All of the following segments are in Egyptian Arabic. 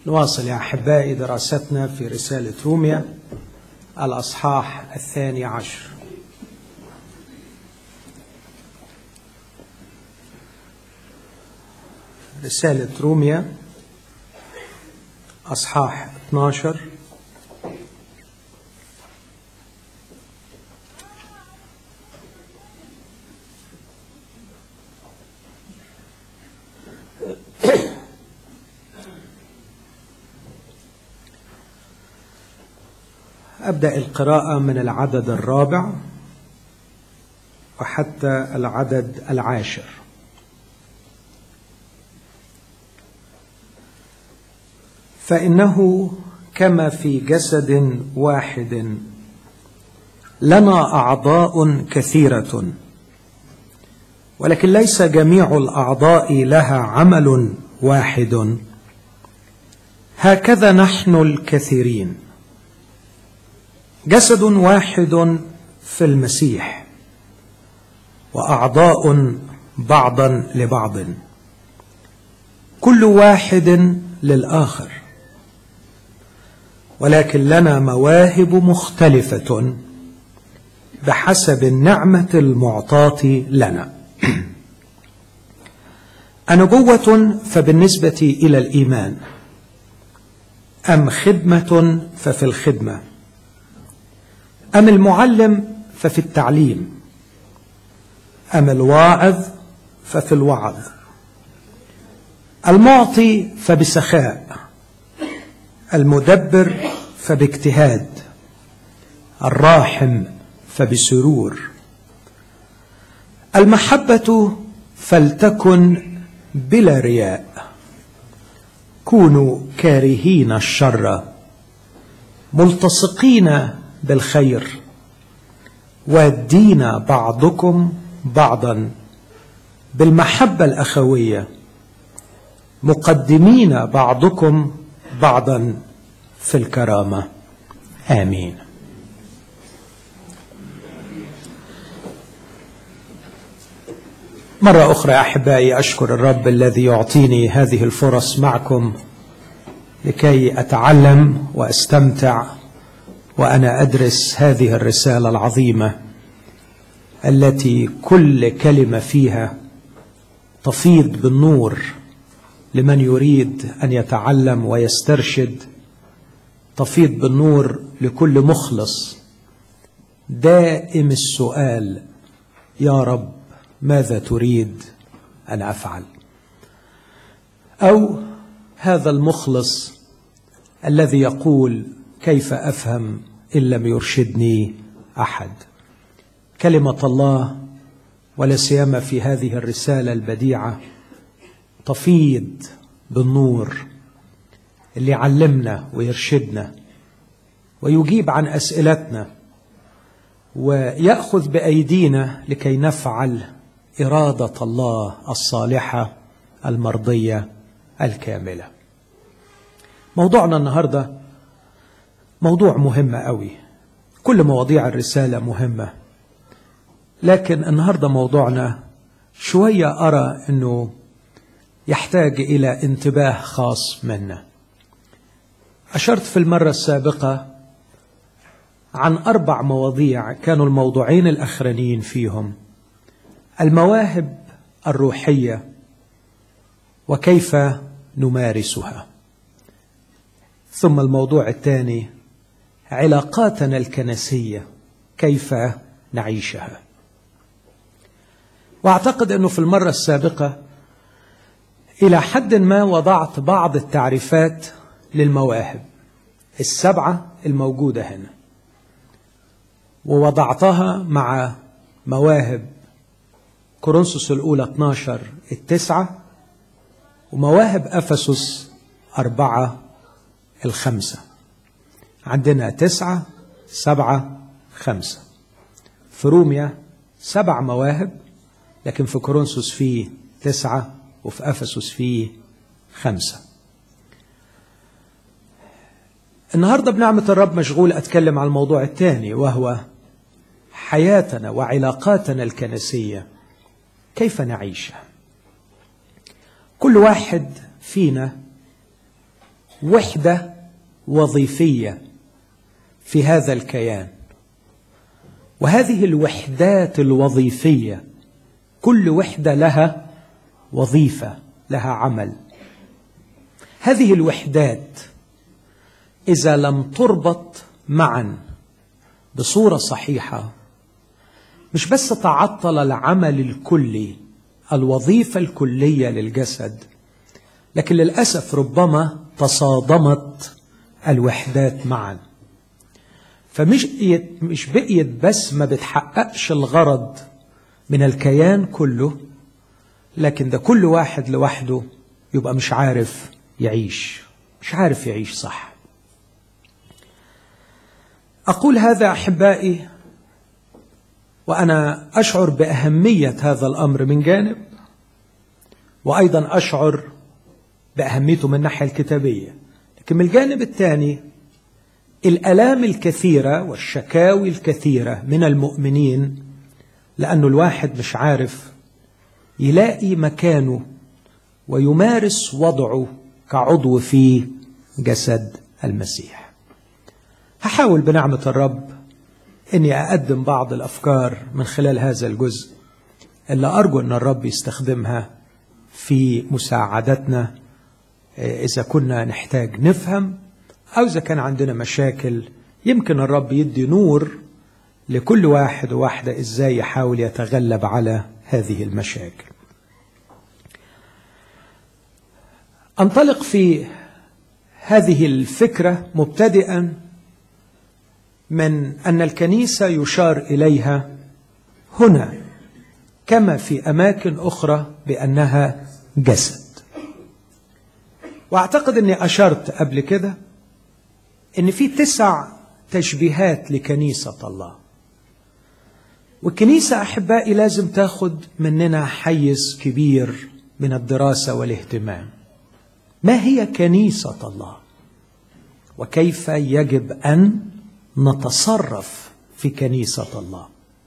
نواصل يا أحبائي دراستنا في رسالة روميا الأصحاح الثاني عشر رسالة روميا أصحاح 12 أبدأ القراءة من العدد الرابع وحتى العدد العاشر فإنه كما في جسد واحد لنا أعضاء كثيرة ولكن ليس جميع الأعضاء لها عمل واحد هكذا نحن الكثيرين جسد واحد في المسيح واعضاء بعضا لبعض كل واحد للاخر ولكن لنا مواهب مختلفه بحسب النعمه المعطاه لنا انبوه فبالنسبه الى الايمان ام خدمه ففي الخدمه أم المعلم ففي التعليم أم الواعظ ففي الوعظ المعطي فبسخاء المدبر فباجتهاد الراحم فبسرور المحبة فلتكن بلا رياء كونوا كارهين الشر ملتصقين بالخير وادين بعضكم بعضا بالمحبه الاخويه مقدمين بعضكم بعضا في الكرامه امين مره اخرى يا احبائي اشكر الرب الذي يعطيني هذه الفرص معكم لكي اتعلم واستمتع وانا ادرس هذه الرساله العظيمه التي كل كلمه فيها تفيض بالنور لمن يريد ان يتعلم ويسترشد تفيض بالنور لكل مخلص دائم السؤال يا رب ماذا تريد ان افعل او هذا المخلص الذي يقول كيف افهم ان لم يرشدني احد كلمه الله ولا سيما في هذه الرساله البديعه تفيض بالنور اللي يعلمنا ويرشدنا ويجيب عن اسئلتنا وياخذ بايدينا لكي نفعل اراده الله الصالحه المرضيه الكامله موضوعنا النهارده موضوع مهم قوي كل مواضيع الرسالة مهمة لكن النهاردة موضوعنا شوية أرى أنه يحتاج إلى انتباه خاص منا أشرت في المرة السابقة عن أربع مواضيع كانوا الموضوعين الأخرانيين فيهم المواهب الروحية وكيف نمارسها ثم الموضوع الثاني علاقاتنا الكنسيه كيف نعيشها واعتقد انه في المره السابقه الى حد ما وضعت بعض التعريفات للمواهب السبعه الموجوده هنا ووضعتها مع مواهب كورنثوس الاولى 12 التسعه ومواهب افسس اربعه الخمسه عندنا تسعة سبعة خمسة في روميا سبع مواهب لكن في كورنثوس فيه تسعة وفي أفسس فيه خمسة النهاردة بنعمة الرب مشغول أتكلم عن الموضوع الثاني وهو حياتنا وعلاقاتنا الكنسية كيف نعيشها كل واحد فينا وحدة وظيفية في هذا الكيان وهذه الوحدات الوظيفية كل وحدة لها وظيفة لها عمل هذه الوحدات إذا لم تربط معا بصورة صحيحة مش بس تعطل العمل الكلي الوظيفة الكلية للجسد لكن للأسف ربما تصادمت الوحدات معا فمش بقيت مش بقيت بس ما بتحققش الغرض من الكيان كله لكن ده كل واحد لوحده يبقى مش عارف يعيش مش عارف يعيش صح أقول هذا أحبائي وأنا أشعر بأهمية هذا الأمر من جانب وأيضا أشعر بأهميته من الناحية الكتابية لكن من الجانب الثاني الآلام الكثيرة والشكاوي الكثيرة من المؤمنين لأنه الواحد مش عارف يلاقي مكانه ويمارس وضعه كعضو في جسد المسيح هحاول بنعمة الرب اني اقدم بعض الافكار من خلال هذا الجزء اللي ارجو ان الرب يستخدمها في مساعدتنا اذا كنا نحتاج نفهم او اذا كان عندنا مشاكل يمكن الرب يدي نور لكل واحد وواحده ازاي يحاول يتغلب على هذه المشاكل انطلق في هذه الفكره مبتدئا من ان الكنيسه يشار اليها هنا كما في اماكن اخرى بانها جسد واعتقد اني اشرت قبل كده ان في تسع تشبيهات لكنيسه الله والكنيسه احبائي لازم تاخد مننا حيز كبير من الدراسه والاهتمام ما هي كنيسه الله وكيف يجب ان نتصرف في كنيسه الله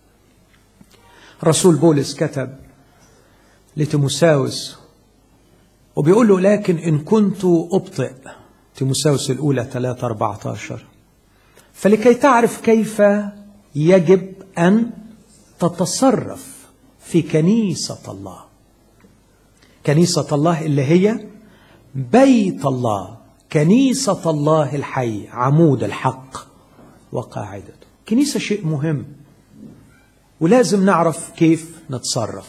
رسول بولس كتب لتيموساوس وبيقول له لكن إن كنت أبطئ تيموساوس الأولى 3 14 فلكي تعرف كيف يجب أن تتصرف في كنيسة الله كنيسة الله اللي هي بيت الله كنيسة الله الحي عمود الحق وقاعدته كنيسة شيء مهم ولازم نعرف كيف نتصرف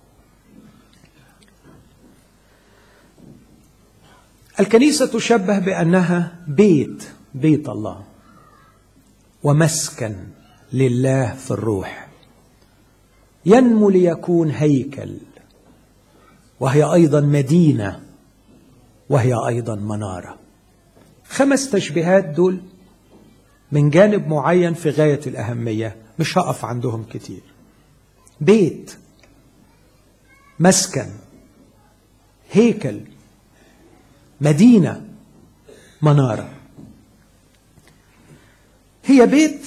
الكنيسة تشبه بأنها بيت بيت الله ومسكن لله في الروح ينمو ليكون هيكل وهي أيضا مدينة وهي أيضا منارة خمس تشبيهات دول من جانب معين في غاية الأهمية مش هقف عندهم كتير بيت مسكن هيكل مدينة منارة هي بيت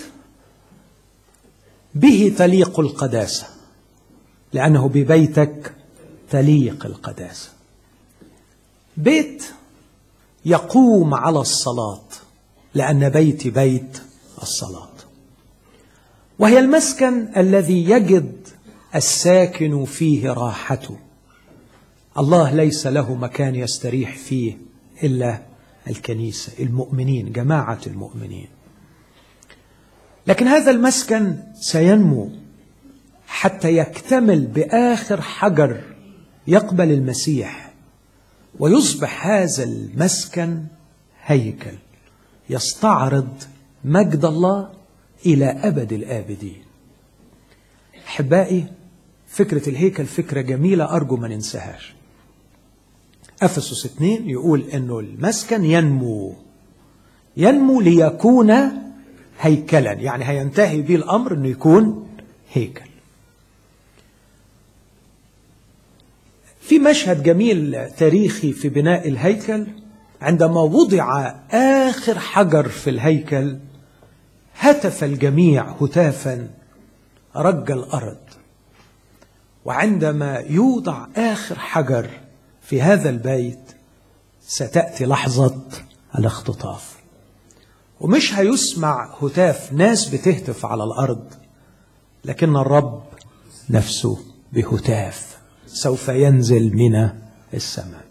به تليق القداسة لأنه ببيتك تليق القداسة بيت يقوم على الصلاة لأن بيتي بيت الصلاة وهي المسكن الذي يجد الساكن فيه راحته الله ليس له مكان يستريح فيه الا الكنيسه المؤمنين جماعه المؤمنين لكن هذا المسكن سينمو حتى يكتمل باخر حجر يقبل المسيح ويصبح هذا المسكن هيكل يستعرض مجد الله الى ابد الابدين احبائي فكره الهيكل فكره جميله ارجو ما ننساهاش افسس 2 يقول انه المسكن ينمو ينمو ليكون هيكلا يعني هينتهي به الامر انه يكون هيكل في مشهد جميل تاريخي في بناء الهيكل عندما وضع اخر حجر في الهيكل هتف الجميع هتافا رج الارض وعندما يوضع اخر حجر في هذا البيت ستاتي لحظه الاختطاف ومش هيسمع هتاف ناس بتهتف على الارض لكن الرب نفسه بهتاف سوف ينزل من السماء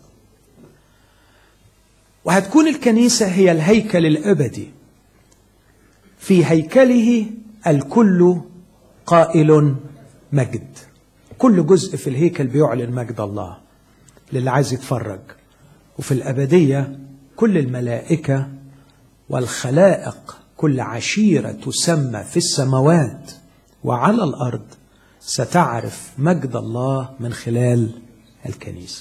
وهتكون الكنيسه هي الهيكل الابدي في هيكله الكل قائل مجد كل جزء في الهيكل بيعلن مجد الله للي عايز يتفرج وفي الابديه كل الملائكه والخلائق كل عشيره تسمى في السماوات وعلى الارض ستعرف مجد الله من خلال الكنيسه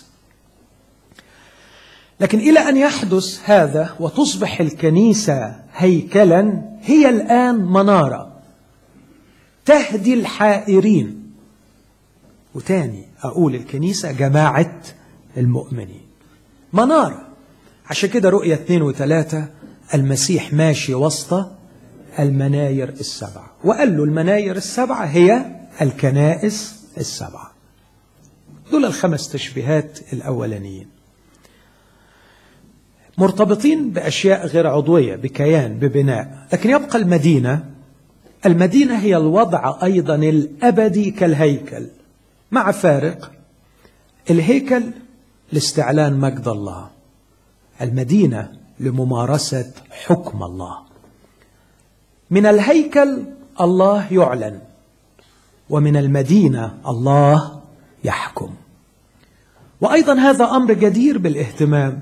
لكن الى ان يحدث هذا وتصبح الكنيسه هيكلا هي الان مناره تهدي الحائرين وتاني اقول الكنيسه جماعه المؤمنين مناره عشان كده رؤيه اثنين وثلاثه المسيح ماشي وسط المناير السبعه وقال له المناير السبعه هي الكنائس السبعه دول الخمس تشبيهات الاولانيين مرتبطين باشياء غير عضويه بكيان ببناء لكن يبقى المدينه المدينه هي الوضع ايضا الابدي كالهيكل مع فارق الهيكل لاستعلان مجد الله المدينه لممارسه حكم الله من الهيكل الله يعلن ومن المدينه الله يحكم وايضا هذا امر جدير بالاهتمام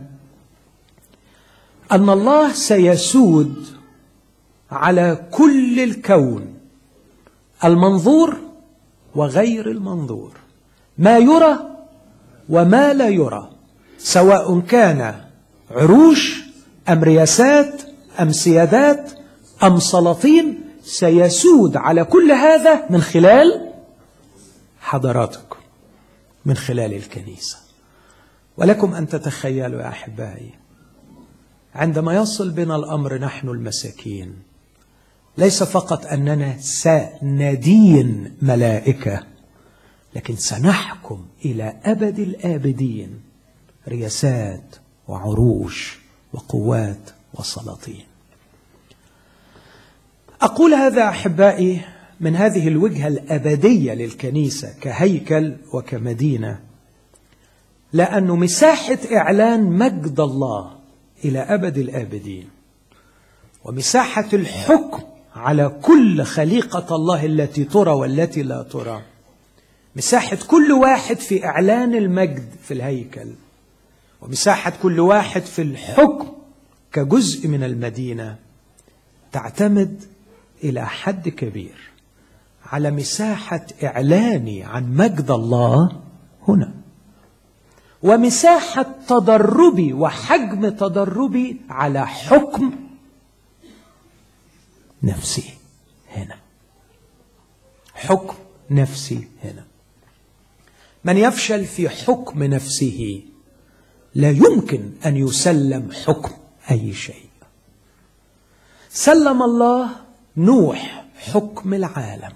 ان الله سيسود على كل الكون المنظور وغير المنظور ما يرى وما لا يرى سواء كان عروش ام رياسات ام سيادات ام سلاطين سيسود على كل هذا من خلال حضراتكم من خلال الكنيسه ولكم ان تتخيلوا يا احبائي عندما يصل بنا الامر نحن المساكين ليس فقط اننا سندين ملائكه لكن سنحكم الى ابد الابدين رياسات وعروش وقوات وسلاطين اقول هذا احبائي من هذه الوجهه الابديه للكنيسه كهيكل وكمدينه لأن مساحة إعلان مجد الله إلى أبد الآبدين ومساحة الحكم على كل خليقة الله التي ترى والتي لا ترى مساحة كل واحد في إعلان المجد في الهيكل ومساحة كل واحد في الحكم كجزء من المدينة تعتمد إلى حد كبير على مساحة إعلاني عن مجد الله هنا ومساحة تدربي وحجم تدربي على حكم نفسي هنا حكم نفسي هنا من يفشل في حكم نفسه لا يمكن ان يسلم حكم اي شيء سلم الله نوح حكم العالم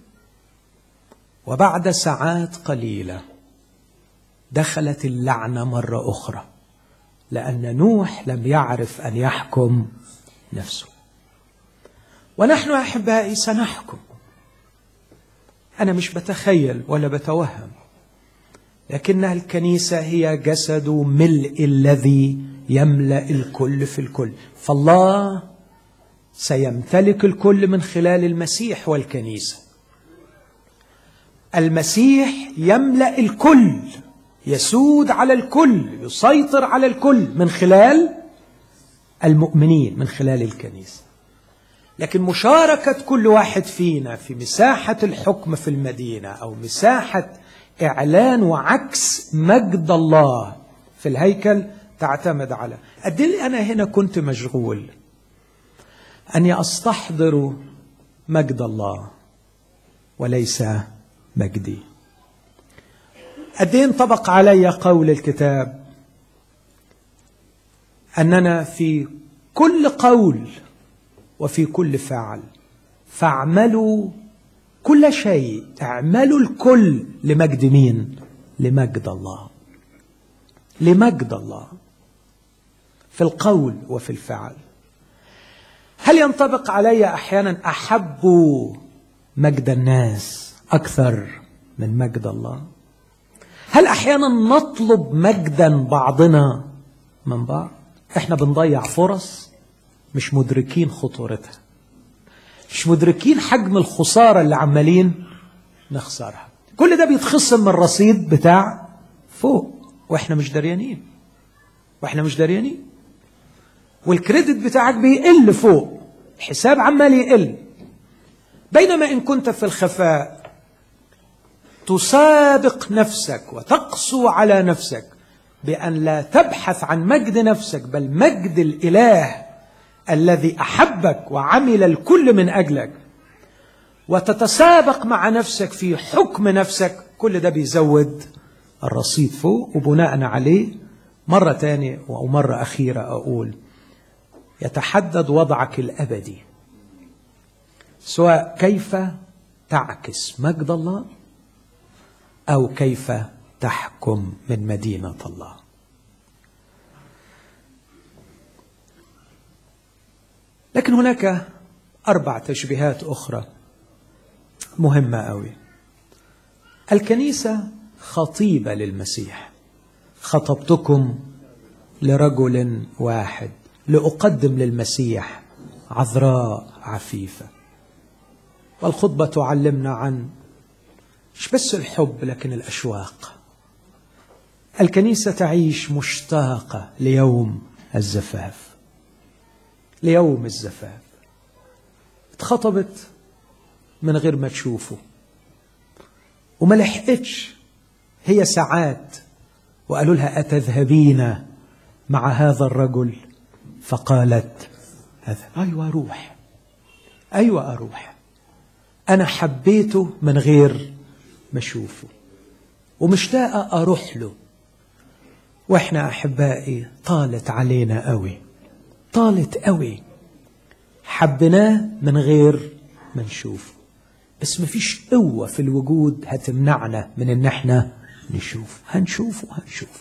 وبعد ساعات قليله دخلت اللعنه مره اخرى لان نوح لم يعرف ان يحكم نفسه ونحن احبائي سنحكم انا مش بتخيل ولا بتوهم لكنها الكنيسه هي جسد ملء الذي يملا الكل في الكل فالله سيمتلك الكل من خلال المسيح والكنيسه المسيح يملا الكل يسود على الكل يسيطر على الكل من خلال المؤمنين من خلال الكنيسه لكن مشاركه كل واحد فينا في مساحه الحكم في المدينه او مساحه اعلان وعكس مجد الله في الهيكل تعتمد على قد انا هنا كنت مشغول اني استحضر مجد الله وليس مجدي قد ايه انطبق علي قول الكتاب اننا في كل قول وفي كل فعل فاعملوا كل شيء اعملوا الكل لمجد مين لمجد الله لمجد الله في القول وفي الفعل هل ينطبق علي احيانا احب مجد الناس اكثر من مجد الله هل احيانا نطلب مجدا بعضنا من بعض احنا بنضيع فرص مش مدركين خطورتها مش مدركين حجم الخساره اللي عمالين نخسرها كل ده بيتخصم من الرصيد بتاع فوق واحنا مش دريانين واحنا مش دريانين والكريدت بتاعك بيقل فوق الحساب عمال يقل بينما ان كنت في الخفاء تسابق نفسك وتقسو على نفسك بان لا تبحث عن مجد نفسك بل مجد الاله الذي احبك وعمل الكل من اجلك وتتسابق مع نفسك في حكم نفسك كل ده بيزود الرصيد فوق وبناء عليه مرة تانية أو مرة أخيرة أقول يتحدد وضعك الأبدي سواء كيف تعكس مجد الله أو كيف تحكم من مدينة الله لكن هناك أربع تشبيهات أخرى مهمة أوي الكنيسة خطيبة للمسيح خطبتكم لرجل واحد لأقدم للمسيح عذراء عفيفة والخطبة تعلمنا عن مش بس الحب لكن الأشواق الكنيسة تعيش مشتاقة ليوم الزفاف ليوم الزفاف اتخطبت من غير ما تشوفه وما لحقتش هي ساعات وقالوا لها أتذهبين مع هذا الرجل فقالت أذهب أيوة أروح أيوة أروح أنا حبيته من غير ما أشوفه ومشتاقة أروح له وإحنا أحبائي طالت علينا قوي طالت قوي حبيناه من غير ما نشوفه بس مفيش قوة في الوجود هتمنعنا من إن إحنا نشوف هنشوف وهنشوف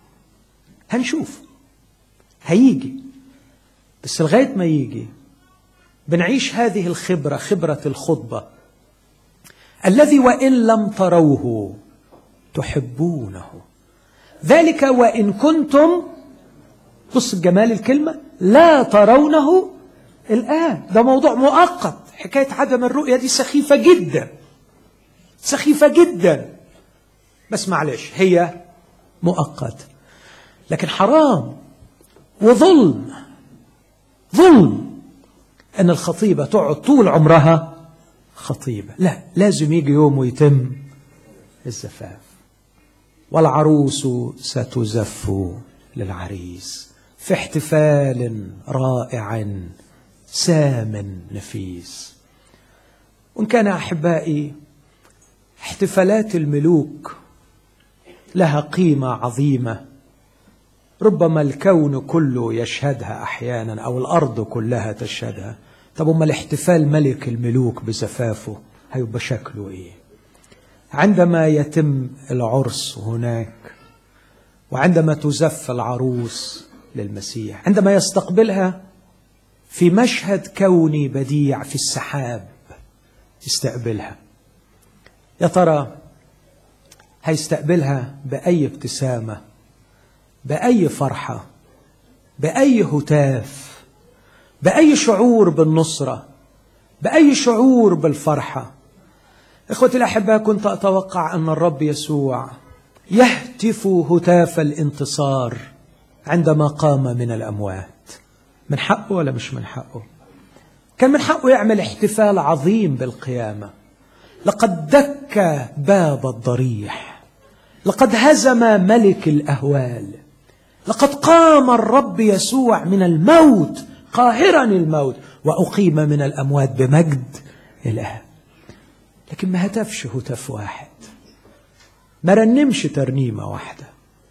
هنشوف هيجي بس لغاية ما يجي بنعيش هذه الخبرة خبرة الخطبة الذي وإن لم تروه تحبونه ذلك وإن كنتم بص جمال الكلمة لا ترونه الآن ده موضوع مؤقت حكاية عدم الرؤية دي سخيفة جدا سخيفة جدا بس معلش هي مؤقت لكن حرام وظلم ظلم ان الخطيبه تقعد طول عمرها خطيبه لا لازم يجي يوم ويتم الزفاف والعروس ستزف للعريس في احتفال رائع سام نفيس وان كان احبائي احتفالات الملوك لها قيمة عظيمة ربما الكون كله يشهدها أحيانا أو الأرض كلها تشهدها طب أما الاحتفال ملك الملوك بزفافه هيبقى شكله إيه عندما يتم العرس هناك وعندما تزف العروس للمسيح عندما يستقبلها في مشهد كوني بديع في السحاب يستقبلها يا ترى هيستقبلها بأي ابتسامة بأي فرحة بأي هتاف بأي شعور بالنصرة بأي شعور بالفرحة إخوتي الأحباء كنت أتوقع أن الرب يسوع يهتف هتاف الانتصار عندما قام من الأموات من حقه ولا مش من حقه كان من حقه يعمل احتفال عظيم بالقيامة لقد دك باب الضريح لقد هزم ملك الأهوال لقد قام الرب يسوع من الموت قاهرا الموت وأقيم من الأموات بمجد الآب لكن ما هتفش هتف واحد ما رنمش ترنيمة واحدة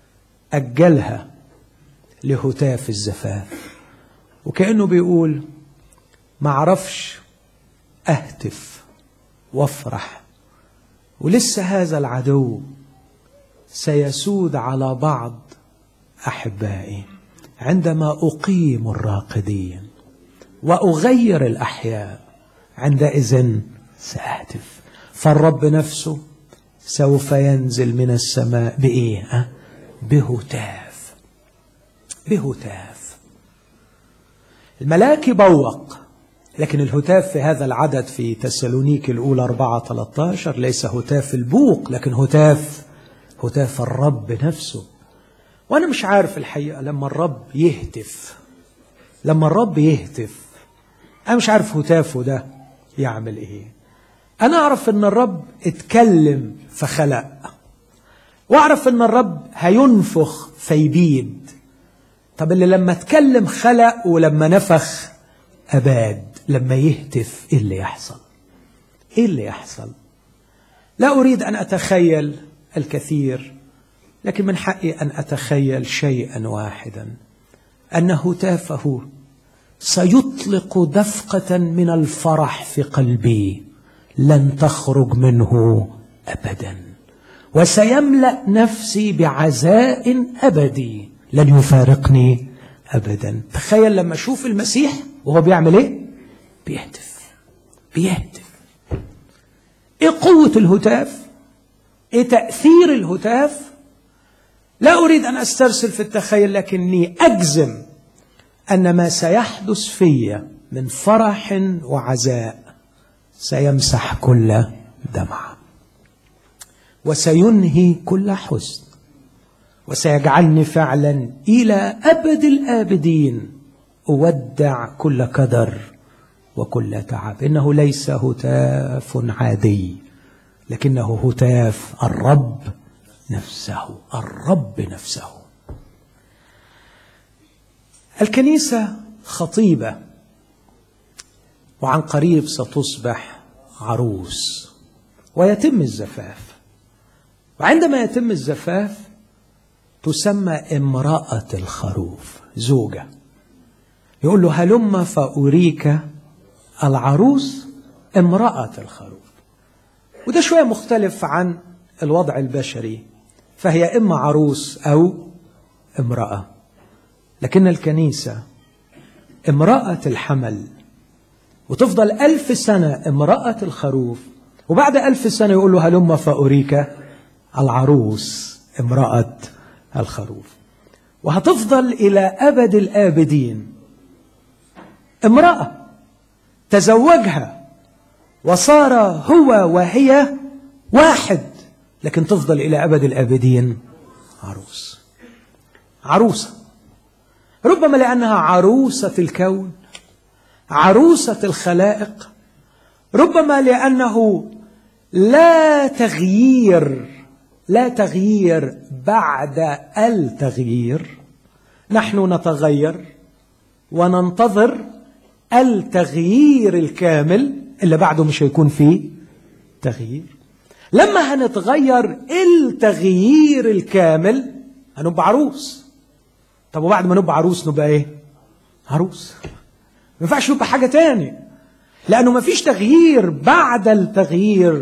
أجلها لهتاف الزفاف وكأنه بيقول ما عرفش أهتف وافرح ولسه هذا العدو سيسود على بعض أحبائي عندما أقيم الراقدين وأغير الأحياء عندئذ سأهتف فالرب نفسه سوف ينزل من السماء بإيه؟ أه؟ بهتاف بهتاف الملاك بوق لكن الهتاف في هذا العدد في تسالونيك الأولى 4 13 ليس هتاف البوق لكن هتاف هتاف الرب نفسه وأنا مش عارف الحقيقة لما الرب يهتف لما الرب يهتف أنا مش عارف هتافه ده يعمل إيه أنا أعرف إن الرب اتكلم فخلق وأعرف إن الرب هينفخ فيبيد طب اللي لما اتكلم خلق ولما نفخ أباد لما يهتف إيه اللي يحصل إيه اللي يحصل لا أريد أن أتخيل الكثير لكن من حقي أن أتخيل شيئا واحدا أن هتافه سيطلق دفقة من الفرح في قلبي لن تخرج منه أبدا وسيملأ نفسي بعزاء أبدي لن يفارقني أبدا تخيل لما أشوف المسيح وهو بيعمل إيه بيهتف بيهتف إيه قوة الهتاف إيه تأثير الهتاف لا أريد أن أسترسل في التخيل لكني أجزم أن ما سيحدث في من فرح وعزاء سيمسح كل دمعة وسينهي كل حزن وسيجعلني فعلا إلى أبد الآبدين أودع كل كدر وكل تعب إنه ليس هتاف عادي لكنه هتاف الرب نفسه الرب نفسه الكنيسة خطيبة وعن قريب ستصبح عروس ويتم الزفاف وعندما يتم الزفاف تسمى امرأة الخروف زوجة يقول له هلم فأريك العروس امرأة الخروف وده شوية مختلف عن الوضع البشري فهي إما عروس أو امرأة لكن الكنيسة امرأة الحمل وتفضل ألف سنة امرأة الخروف وبعد ألف سنة يقول له هلم فأريك العروس امرأة الخروف وهتفضل إلى أبد الآبدين امرأة تزوجها وصار هو وهي واحد لكن تفضل إلى أبد الآبدين عروس عروسة ربما لأنها عروسة الكون عروسة الخلائق ربما لأنه لا تغيير لا تغيير بعد التغيير نحن نتغير وننتظر التغيير الكامل اللي بعده مش هيكون فيه تغيير لما هنتغير التغيير الكامل هنبقى عروس طب وبعد ما نبقى عروس نبقى ايه عروس ما ينفعش نبقى حاجه تاني لانه ما فيش تغيير بعد التغيير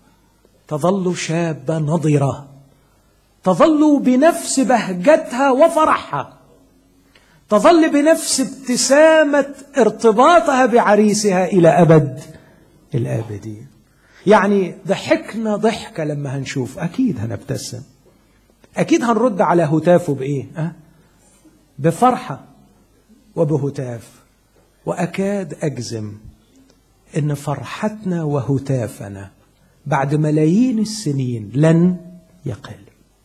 تظل شابه نضره تظل بنفس بهجتها وفرحها تظل بنفس ابتسامه ارتباطها بعريسها الى ابد الابدين يعني ضحكنا ضحكه لما هنشوف اكيد هنبتسم اكيد هنرد على هتافه بايه أه؟ بفرحه وبهتاف واكاد اجزم ان فرحتنا وهتافنا بعد ملايين السنين لن يقل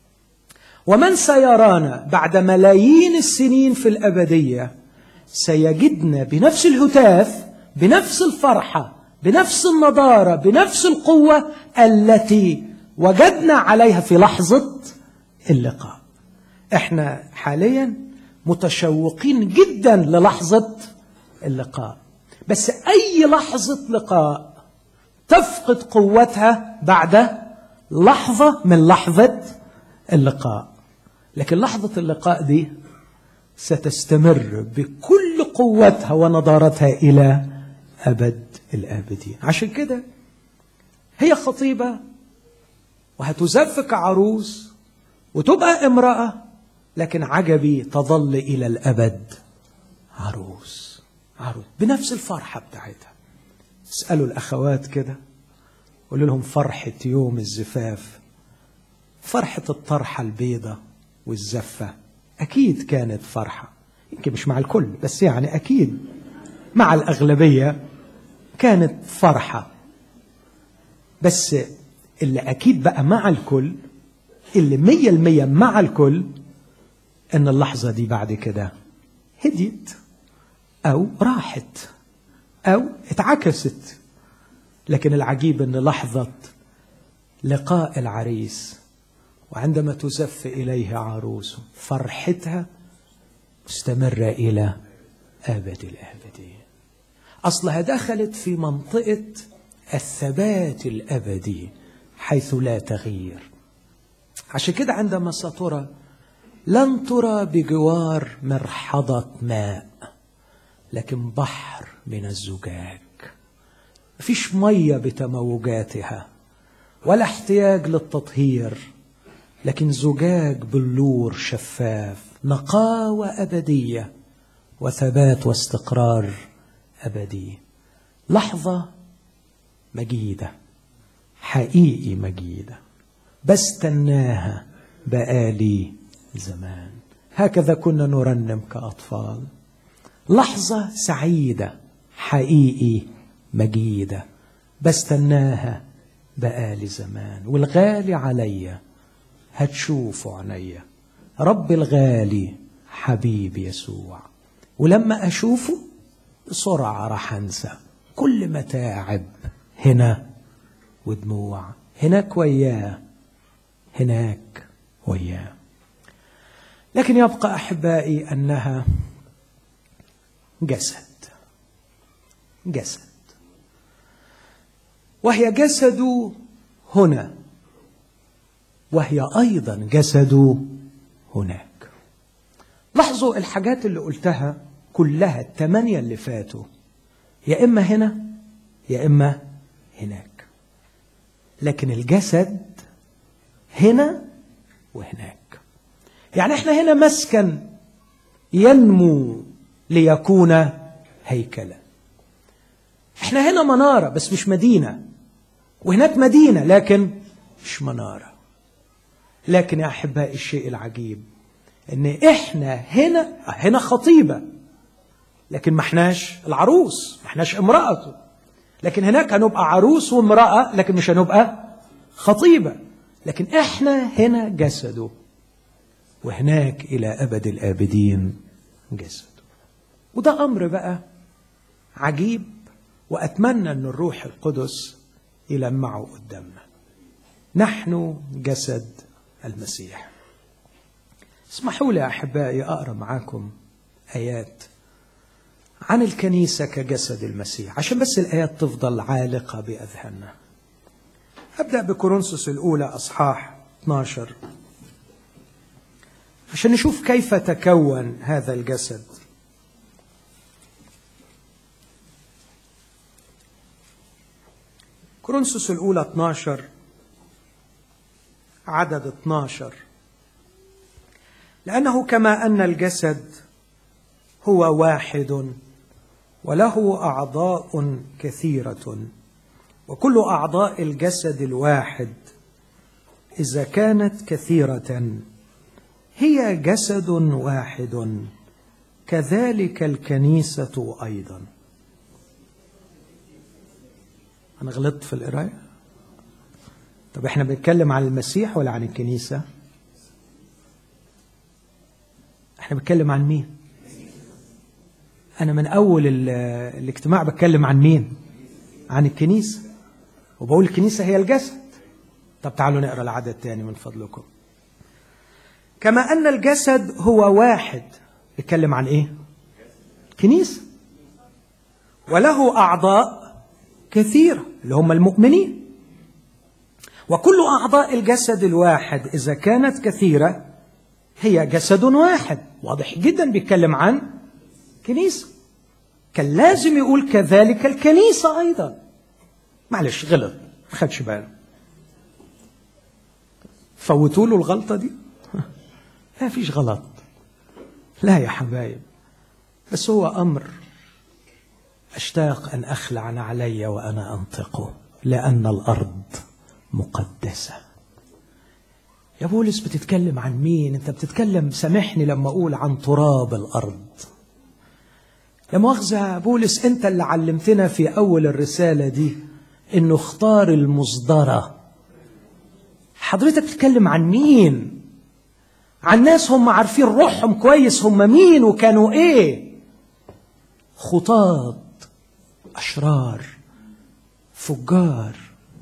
ومن سيرانا بعد ملايين السنين في الابديه سيجدنا بنفس الهتاف بنفس الفرحه بنفس النضاره بنفس القوه التي وجدنا عليها في لحظه اللقاء احنا حاليا متشوقين جدا للحظه اللقاء بس اي لحظه لقاء تفقد قوتها بعد لحظه من لحظه اللقاء لكن لحظه اللقاء دي ستستمر بكل قوتها ونضارتها الى ابد الابدين عشان كده هي خطيبه وهتزف كعروس وتبقى امراه لكن عجبي تظل إلى الأبد عروس عروس بنفس الفرحة بتاعتها اسألوا الأخوات كده قولوا لهم فرحة يوم الزفاف فرحة الطرحة البيضة والزفة أكيد كانت فرحة يمكن مش مع الكل بس يعني أكيد مع الأغلبية كانت فرحة بس اللي أكيد بقى مع الكل اللي مية المية مع الكل إن اللحظة دي بعد كده هديت أو راحت أو اتعكست لكن العجيب أن لحظة لقاء العريس وعندما تزف إليه عروسه فرحتها مستمرة إلى أبد الآبدين أصلها دخلت في منطقة الثبات الأبدي حيث لا تغيير عشان كده عندما سترى لن ترى بجوار مرحضة ماء لكن بحر من الزجاج مفيش مية بتموجاتها ولا احتياج للتطهير لكن زجاج بلور شفاف نقاوة أبدية وثبات واستقرار أبدي لحظة مجيدة حقيقي مجيدة بستناها بقالي زمان هكذا كنا نرنم كأطفال لحظة سعيدة حقيقي مجيدة بستناها بقالي زمان والغالي عليا هتشوفوا عينيا رب الغالي حبيب يسوع ولما أشوفه بسرعة راح أنسى كل متاعب هنا ودموع هناك وياه هناك وياه لكن يبقى أحبائي أنها جسد جسد وهي جسد هنا وهي ايضا جسد هناك لاحظوا الحاجات اللي قلتها كلها الثمانيه اللي فاتوا يا اما هنا يا اما هناك لكن الجسد هنا وهناك يعني احنا هنا مسكن ينمو ليكون هيكلا احنا هنا منارة بس مش مدينة وهناك مدينة لكن مش منارة لكن يا أحبائي الشيء العجيب ان احنا هنا هنا خطيبة لكن ما احناش العروس ما احناش امرأته لكن هناك هنبقى عروس وامرأة لكن مش هنبقى خطيبة لكن احنا هنا جسده وهناك إلى أبد الآبدين جسده وده أمر بقى عجيب وأتمنى أن الروح القدس يلمعه قدامنا نحن جسد المسيح اسمحوا لي أحبائي أقرأ معاكم آيات عن الكنيسة كجسد المسيح عشان بس الآيات تفضل عالقة بأذهاننا أبدأ بكورنثوس الأولى أصحاح 12 عشان نشوف كيف تكون هذا الجسد كورنثوس الأولى 12 عدد 12 لأنه كما أن الجسد هو واحد وله أعضاء كثيرة وكل أعضاء الجسد الواحد إذا كانت كثيرة هي جسد واحد كذلك الكنيسة أيضا أنا غلطت في القراية طب احنا بنتكلم عن المسيح ولا عن الكنيسة احنا بنتكلم عن مين أنا من أول الاجتماع بتكلم عن مين عن الكنيسة وبقول الكنيسة هي الجسد طب تعالوا نقرأ العدد الثاني من فضلكم كما أن الجسد هو واحد بيتكلم عن إيه كنيسة وله أعضاء كثيرة اللي هم المؤمنين وكل أعضاء الجسد الواحد إذا كانت كثيرة هي جسد واحد واضح جدا بيتكلم عن كنيسة كان لازم يقول كذلك الكنيسة أيضا معلش غلط ما خدش باله فوتوا له الغلطة دي لا فيش غلط لا يا حبايب بس هو أمر أشتاق أن أخلع علي وأنا أنطقه لأن الأرض مقدسة يا بولس بتتكلم عن مين انت بتتكلم سامحني لما اقول عن تراب الارض لا مؤاخذة بولس انت اللي علمتنا في اول الرسالة دي انه اختار المصدرة حضرتك بتتكلم عن مين عن ناس هم عارفين روحهم كويس هم مين وكانوا ايه خطاط اشرار فجار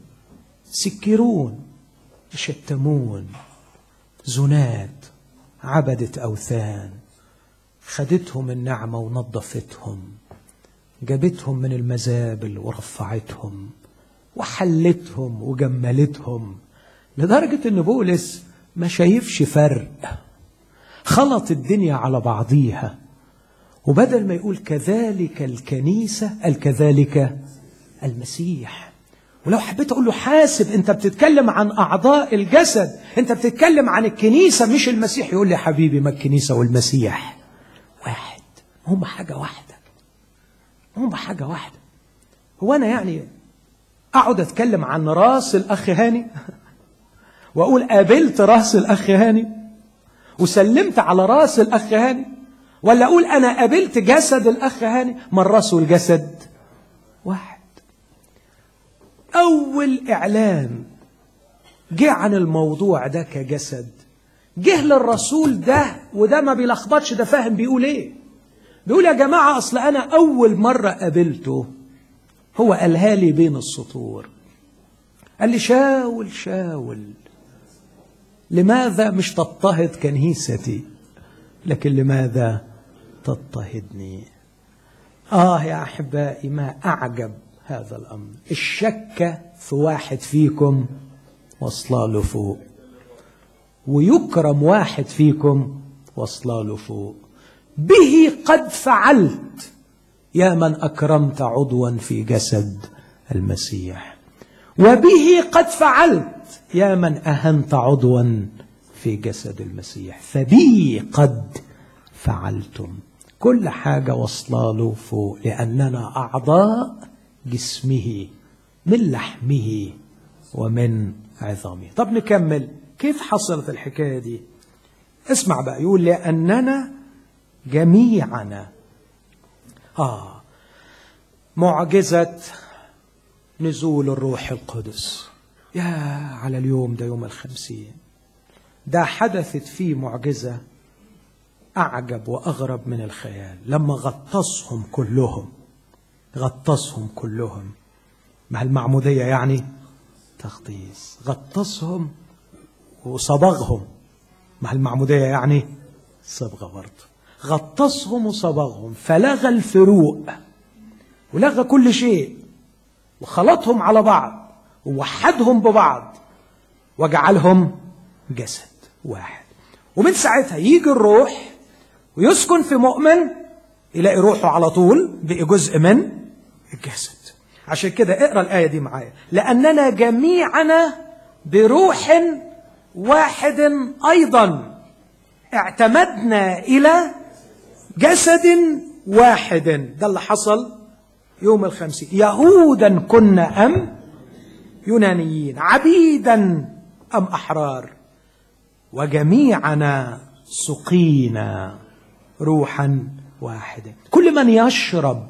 سكرون يشتمون زناد عبدة أوثان خدتهم النعمة ونظفتهم جابتهم من المزابل ورفعتهم وحلتهم وجملتهم لدرجة أن بولس ما شايفش فرق خلط الدنيا على بعضيها وبدل ما يقول كذلك الكنيسة الكذلك المسيح ولو حبيت اقول له حاسب انت بتتكلم عن اعضاء الجسد انت بتتكلم عن الكنيسه مش المسيح يقول لي حبيبي ما الكنيسه والمسيح واحد هم حاجه واحده هم حاجه واحده هو انا يعني اقعد اتكلم عن راس الاخ هاني واقول قابلت راس الاخ هاني وسلمت على راس الاخ هاني ولا اقول انا قابلت جسد الاخ هاني ما الراس والجسد واحد أول إعلان جه عن الموضوع ده كجسد جه للرسول ده وده ما بيلخبطش ده فاهم بيقول ايه بيقول يا جماعة أصل أنا أول مرة قابلته هو قالها لي بين السطور قال لي شاول شاول لماذا مش تضطهد كنيستي لكن لماذا تضطهدني آه يا أحبائي ما أعجب هذا الأمر الشكة في واحد فيكم واصلة له فوق ويكرم واحد فيكم واصلة له فوق به قد فعلت يا من أكرمت عضوا في جسد المسيح وبه قد فعلت يا من أهنت عضوا في جسد المسيح فبي قد فعلتم كل حاجة واصلة له فوق لأننا أعضاء جسمه من لحمه ومن عظامه طب نكمل كيف حصلت الحكاية دي اسمع بقى يقول لأننا جميعنا آه معجزة نزول الروح القدس يا على اليوم ده يوم الخمسين ده حدثت فيه معجزة أعجب وأغرب من الخيال لما غطسهم كلهم غطسهم كلهم مع المعمودية يعني تغطيس غطسهم وصبغهم مع المعمودية يعني صبغة برضه غطسهم وصبغهم فلغى الفروق ولغى كل شيء وخلطهم على بعض ووحدهم ببعض وجعلهم جسد واحد ومن ساعتها يجي الروح ويسكن في مؤمن يلاقي روحه على طول بقي جزء من الجسد عشان كده اقرا الايه دي معايا لاننا جميعنا بروح واحد ايضا اعتمدنا الى جسد واحد ده اللي حصل يوم الخمسين يهودا كنا ام يونانيين عبيدا ام احرار وجميعنا سقينا روحا واحدا كل من يشرب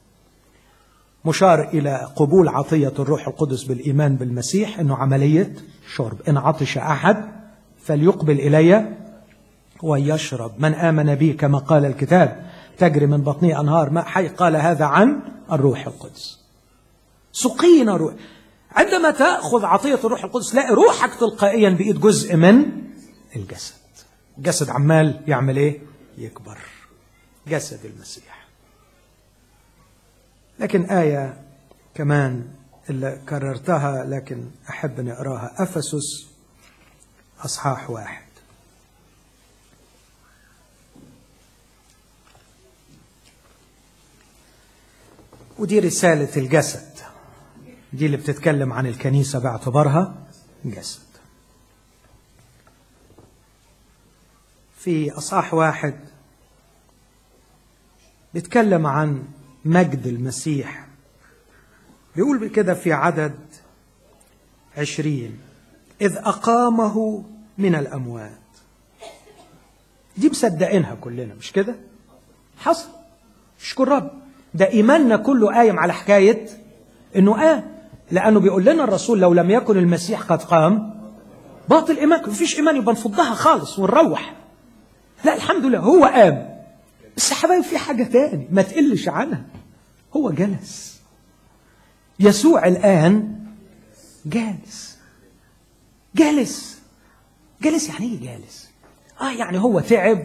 مشار إلى قبول عطية الروح القدس بالإيمان بالمسيح أنه عملية شرب إن عطش أحد فليقبل إلي ويشرب من آمن بي كما قال الكتاب تجري من بطني أنهار ماء حي قال هذا عن الروح القدس سقينا روح عندما تأخذ عطية الروح القدس لا روحك تلقائيا بقيت جزء من الجسد الجسد عمال يعمل ايه يكبر جسد المسيح لكن آية كمان اللي كررتها لكن أحب نقراها أفسس أصحاح واحد ودي رسالة الجسد دي اللي بتتكلم عن الكنيسة باعتبارها جسد في أصحاح واحد بيتكلم عن مجد المسيح بيقول كده في عدد عشرين إذ أقامه من الأموات دي مصدقينها كلنا مش كده حصل اشكر رب ده إيماننا كله قايم على حكاية إنه قام لأنه بيقول لنا الرسول لو لم يكن المسيح قد قام باطل إيمانكم مفيش إيمان يبقى نفضها خالص ونروح لا الحمد لله هو قام بس يا حبايبي في حاجة تاني ما تقلش عنها هو جلس يسوع الآن جالس جالس جالس يعني ايه جالس اه يعني هو تعب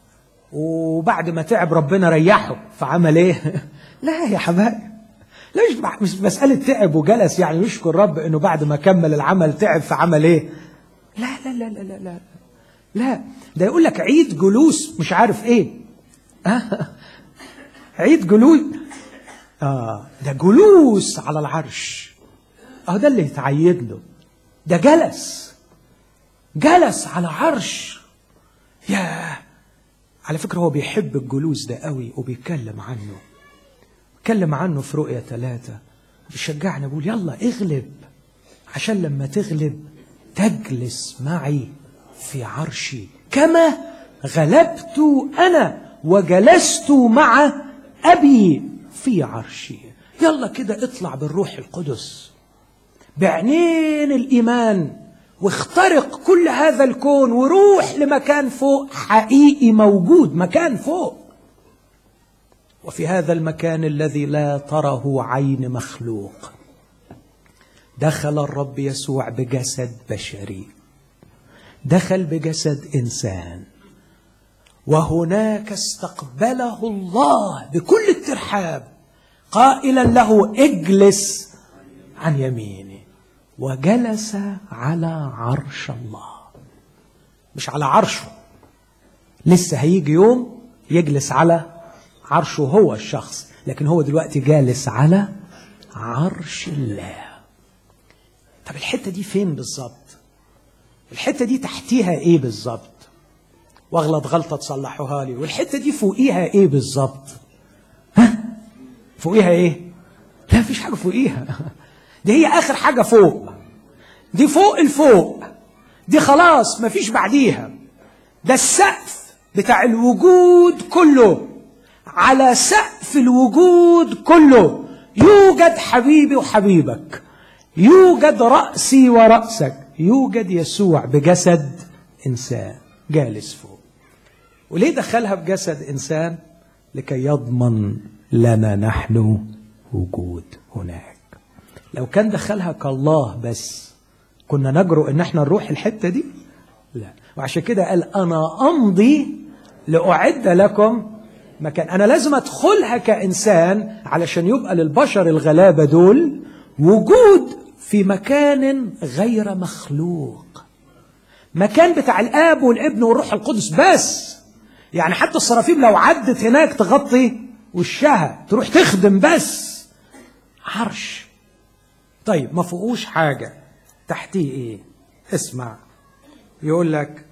وبعد ما تعب ربنا ريحه فعمل ايه لا يا حبايب لا مش مش مسألة تعب وجلس يعني يشكر رب انه بعد ما كمل العمل تعب فعمل ايه لا لا لا لا لا لا لا ده يقول لك عيد جلوس مش عارف ايه آه. عيد جلوس اه ده جلوس على العرش اه ده اللي يتعيد له ده جلس جلس على عرش يا على فكرة هو بيحب الجلوس ده قوي وبيتكلم عنه اتكلم عنه في رؤية ثلاثة بيشجعنا بيقول يلا اغلب عشان لما تغلب تجلس معي في عرشي كما غلبت أنا وجلست مع أبي في عرشي يلا كده اطلع بالروح القدس بعينين الإيمان واخترق كل هذا الكون وروح لمكان فوق حقيقي موجود مكان فوق وفي هذا المكان الذي لا تره عين مخلوق دخل الرب يسوع بجسد بشري دخل بجسد انسان وهناك استقبله الله بكل الترحاب قائلا له اجلس عن يميني وجلس على عرش الله مش على عرشه لسه هيجي يوم يجلس على عرشه هو الشخص لكن هو دلوقتي جالس على عرش الله طب الحته دي فين بالظبط الحته دي تحتيها ايه بالظبط واغلط غلطه تصلحوها لي والحته دي فوقيها ايه بالظبط ها فوقيها ايه لا مفيش حاجه فوقيها دي هي اخر حاجه فوق دي فوق الفوق دي خلاص مفيش بعديها ده السقف بتاع الوجود كله على سقف الوجود كله يوجد حبيبي وحبيبك يوجد رأسي ورأسك يوجد يسوع بجسد إنسان جالس فوق وليه دخلها بجسد إنسان لكي يضمن لنا نحن وجود هناك لو كان دخلها كالله بس كنا نجرؤ ان احنا نروح الحته دي لا وعشان كده قال انا امضي لاعد لكم مكان انا لازم ادخلها كانسان علشان يبقى للبشر الغلابه دول وجود في مكان غير مخلوق مكان بتاع الاب والابن والروح القدس بس يعني حتى الصرافيم لو عدت هناك تغطي وشها تروح تخدم بس عرش طيب ما فوقوش حاجه تحتيه ايه اسمع يقول لك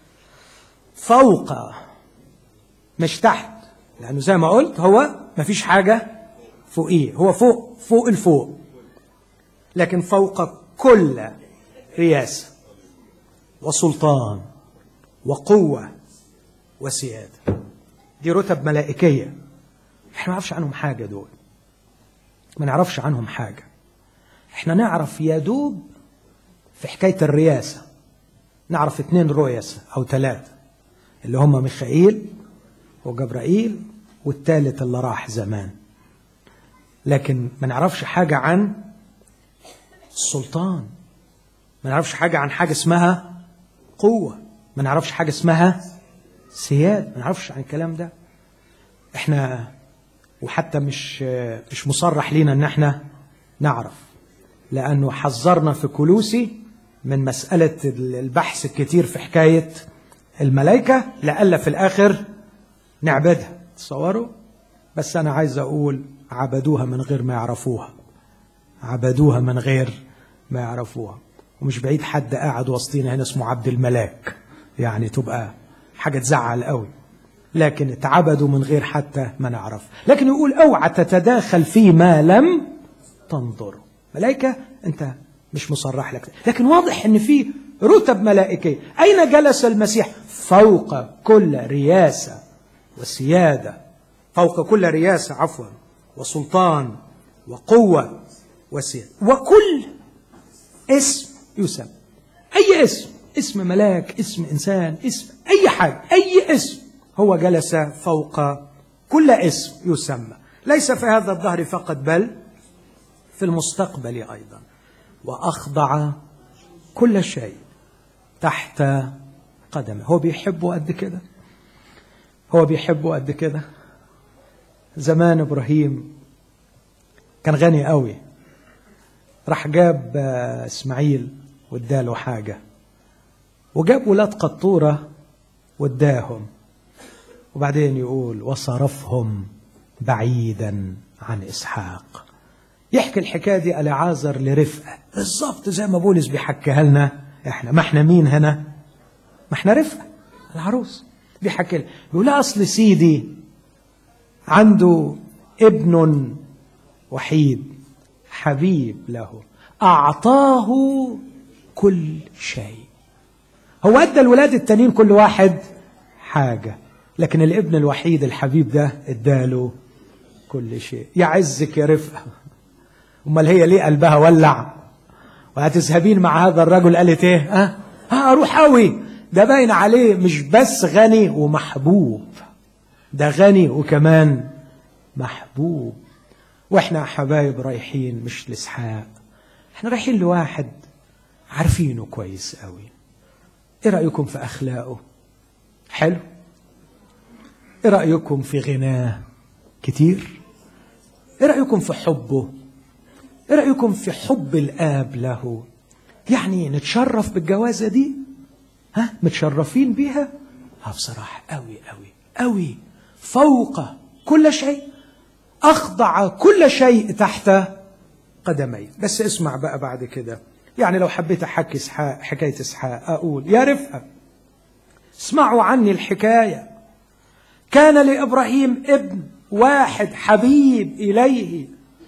فوق مش تحت لانه زي ما قلت هو ما فيش حاجه فوقيه هو فوق فوق الفوق لكن فوق كل رياسه وسلطان وقوه وسياده دي رتب ملائكيه احنا ما نعرفش عنهم حاجه دول ما نعرفش عنهم حاجه احنا نعرف يا دوب في حكاية الرياسة نعرف اتنين رؤيسة أو ثلاثة اللي هم ميخائيل وجبرائيل والثالث اللي راح زمان لكن ما نعرفش حاجة عن السلطان ما نعرفش حاجة عن حاجة اسمها قوة ما نعرفش حاجة اسمها سياد ما نعرفش عن الكلام ده احنا وحتى مش مش مصرح لينا ان احنا نعرف لانه حذرنا في كلوسي من مسألة البحث الكتير في حكاية الملائكة لألا في الآخر نعبدها تصوروا بس أنا عايز أقول عبدوها من غير ما يعرفوها عبدوها من غير ما يعرفوها ومش بعيد حد قاعد وسطينا هنا اسمه عبد الملاك يعني تبقى حاجة تزعل قوي لكن اتعبدوا من غير حتى ما نعرف لكن يقول اوعى تتداخل فيما لم تنظر ملائكة انت مش مصرح لك لكن واضح ان في رتب ملائكية اين جلس المسيح فوق كل رياسة وسيادة فوق كل رياسة عفوا وسلطان وقوة وسيادة وكل اسم يسمى أي اسم اسم ملاك اسم إنسان اسم أي حاجة أي اسم هو جلس فوق كل اسم يسمى ليس في هذا الظهر فقط بل في المستقبل أيضا وأخضع كل شيء تحت قدمه هو بيحبه قد كده هو بيحبه قد كده زمان إبراهيم كان غني قوي راح جاب إسماعيل واداله حاجة وجاب ولاد قطورة واداهم وبعدين يقول وصرفهم بعيدا عن إسحاق يحكي الحكاية دي ألعازر لرفقة بالظبط زي ما بولس بيحكيها لنا احنا ما احنا مين هنا ما احنا رفقة العروس بيحكي لها بيقول لها أصل سيدي عنده ابن وحيد حبيب له أعطاه كل شيء هو أدى الولاد التانيين كل واحد حاجة لكن الابن الوحيد الحبيب ده اداله كل شيء يعزك يا رفقة امال هي ليه قلبها ولع وهتذهبين مع هذا الرجل قالت ايه ها ها اروح قوي ده باين عليه مش بس غني ومحبوب ده غني وكمان محبوب واحنا حبايب رايحين مش لاسحاق احنا رايحين لواحد عارفينه كويس قوي ايه رايكم في اخلاقه حلو ايه رايكم في غناه كتير ايه رايكم في حبه ايه رايكم في حب الاب له يعني نتشرف بالجوازه دي ها متشرفين بيها ها بصراحه قوي قوي قوي فوق كل شيء اخضع كل شيء تحت قدمي بس اسمع بقى بعد كده يعني لو حبيت احكي اسحاق حكايه اسحاق اقول يا رفقه اسمعوا عني الحكايه كان لابراهيم ابن واحد حبيب اليه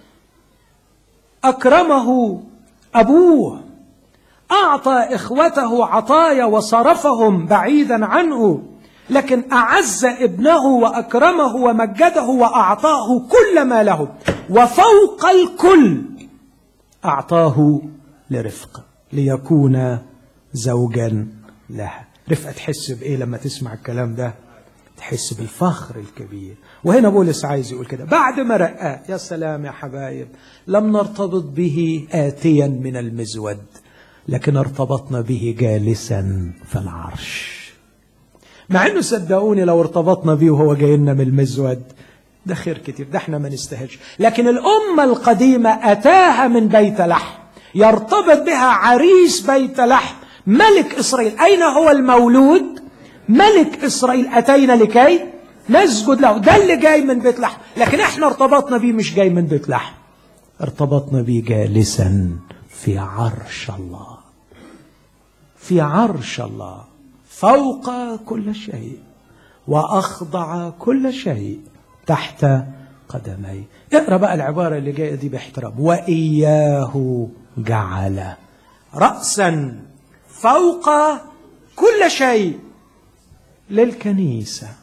اكرمه ابوه اعطى اخوته عطايا وصرفهم بعيدا عنه لكن اعز ابنه واكرمه ومجده واعطاه كل ما له وفوق الكل اعطاه لرفقه ليكون زوجا لها رفقه تحس بايه لما تسمع الكلام ده تحس بالفخر الكبير وهنا بولس عايز يقول كده بعد ما رقاه يا سلام يا حبايب لم نرتبط به آتيا من المزود لكن ارتبطنا به جالسا في العرش مع انه صدقوني لو ارتبطنا بيه وهو جاي لنا من المزود ده خير كتير ده احنا ما نستاهلش لكن الأمة القديمة أتاها من بيت لحم يرتبط بها عريس بيت لحم ملك إسرائيل أين هو المولود ملك إسرائيل أتينا لكي نسجد له ده اللي جاي من بيت لحم لكن احنا ارتبطنا بيه مش جاي من بيت لحم ارتبطنا بيه جالسا في عرش الله في عرش الله فوق كل شيء واخضع كل شيء تحت قدمي اقرا بقى العباره اللي جايه دي باحترام واياه جعل راسا فوق كل شيء للكنيسه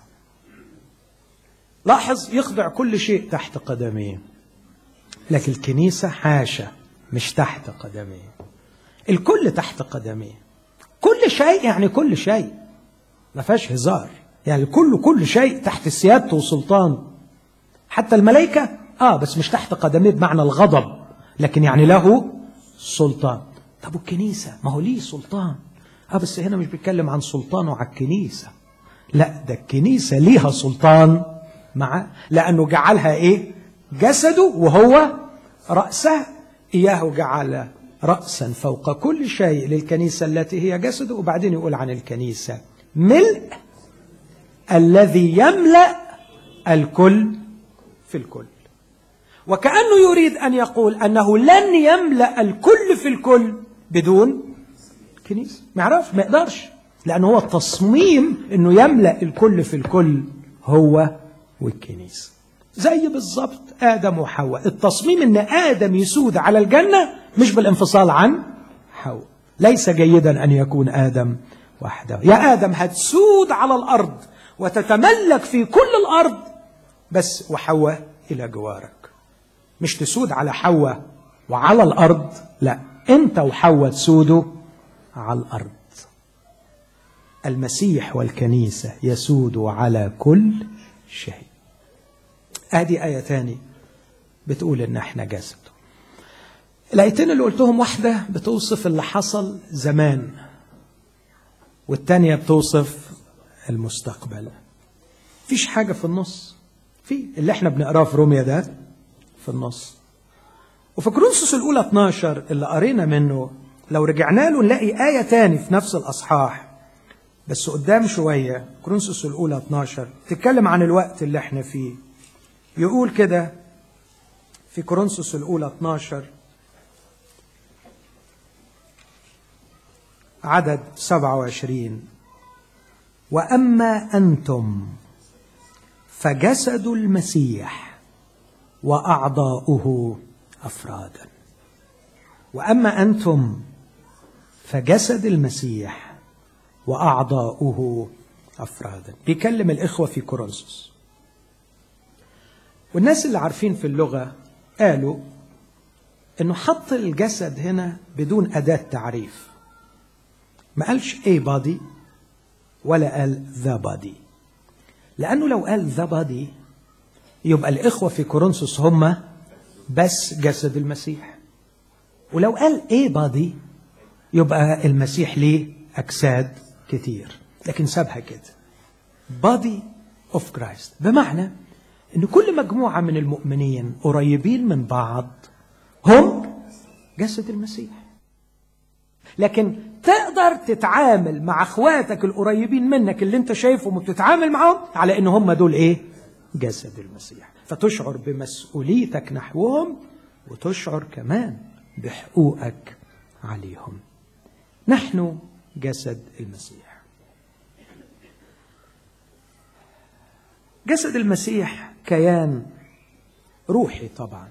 لاحظ يخضع كل شيء تحت قدميه لكن الكنيسه حاشا مش تحت قدميه الكل تحت قدميه كل شيء يعني كل شيء ما فيهاش هزار يعني الكل كل شيء تحت سيادته وسلطانه حتى الملائكة اه بس مش تحت قدميه بمعنى الغضب لكن يعني له سلطان طب الكنيسة ما هو ليه سلطان اه بس هنا مش بيتكلم عن سلطانه على الكنيسة لا ده الكنيسة ليها سلطان مع لأنه جعلها إيه جسده وهو رأسه إياه جعل رأسا فوق كل شيء للكنيسة التي هي جسده وبعدين يقول عن الكنيسة ملء الذي يملأ الكل في الكل وكأنه يريد أن يقول أنه لن يملأ الكل في الكل بدون كنيسة ما يعرفش ما يقدرش لأن هو التصميم أنه يملأ الكل في الكل هو والكنيسة زي بالظبط آدم وحواء التصميم أن آدم يسود على الجنة مش بالانفصال عن حواء ليس جيدا أن يكون آدم وحده يا آدم هتسود على الأرض وتتملك في كل الأرض بس وحواء إلى جوارك مش تسود على حواء وعلى الأرض لا أنت وحواء تسودوا على الأرض المسيح والكنيسة يسود على كل شيء ادي آية تاني بتقول إن إحنا جسد الآيتين اللي قلتهم واحدة بتوصف اللي حصل زمان والتانية بتوصف المستقبل فيش حاجة في النص في اللي احنا بنقراه في روميا ده في النص وفي كورنثوس الأولى 12 اللي قرينا منه لو رجعنا له نلاقي آية تاني في نفس الأصحاح بس قدام شوية كورنثوس الأولى 12 تتكلم عن الوقت اللي احنا فيه يقول كده في كورنثوس الأولى 12 عدد 27 وأما أنتم فجسد المسيح وأعضاؤه أفرادا وأما أنتم فجسد المسيح وأعضاؤه أفرادا بيكلم الإخوة في كورنثوس والناس اللي عارفين في اللغة قالوا إنه حط الجسد هنا بدون أداة تعريف ما قالش a body ولا قال the body لأنه لو قال the body يبقى الإخوة في كورنثوس هم بس جسد المسيح ولو قال a body يبقى المسيح ليه أجساد كتير لكن سابها كده body of Christ بمعنى ان كل مجموعة من المؤمنين قريبين من بعض هم جسد المسيح لكن تقدر تتعامل مع اخواتك القريبين منك اللي انت شايفهم وبتتعامل معاهم على ان هم دول ايه جسد المسيح فتشعر بمسؤوليتك نحوهم وتشعر كمان بحقوقك عليهم نحن جسد المسيح جسد المسيح كيان روحي طبعا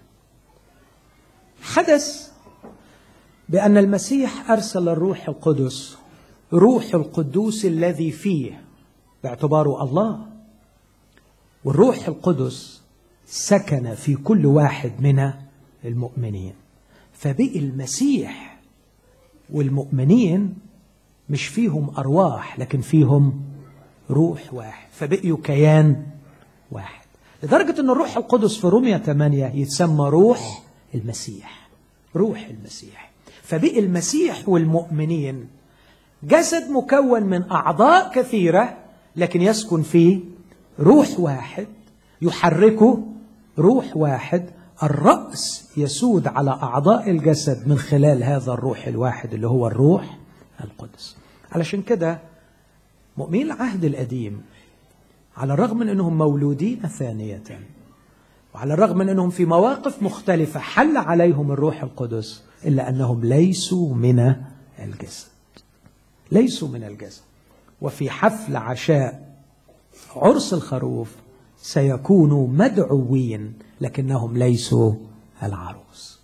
حدث بأن المسيح أرسل الروح القدس روح القدوس الذي فيه باعتباره الله والروح القدس سكن في كل واحد من المؤمنين فبقي المسيح والمؤمنين مش فيهم أرواح لكن فيهم روح واحد فبقيوا كيان واحد لدرجة أن الروح القدس في رومية 8 يتسمى روح المسيح روح المسيح فبقي المسيح والمؤمنين جسد مكون من أعضاء كثيرة لكن يسكن فيه روح واحد يحركه روح واحد الرأس يسود على أعضاء الجسد من خلال هذا الروح الواحد اللي هو الروح القدس علشان كده مؤمنين العهد القديم على الرغم من أنهم مولودين ثانية وعلى الرغم من أنهم في مواقف مختلفة حل عليهم الروح القدس إلا أنهم ليسوا من الجسد ليسوا من الجسد وفي حفل عشاء عرس الخروف سيكونوا مدعوين لكنهم ليسوا العروس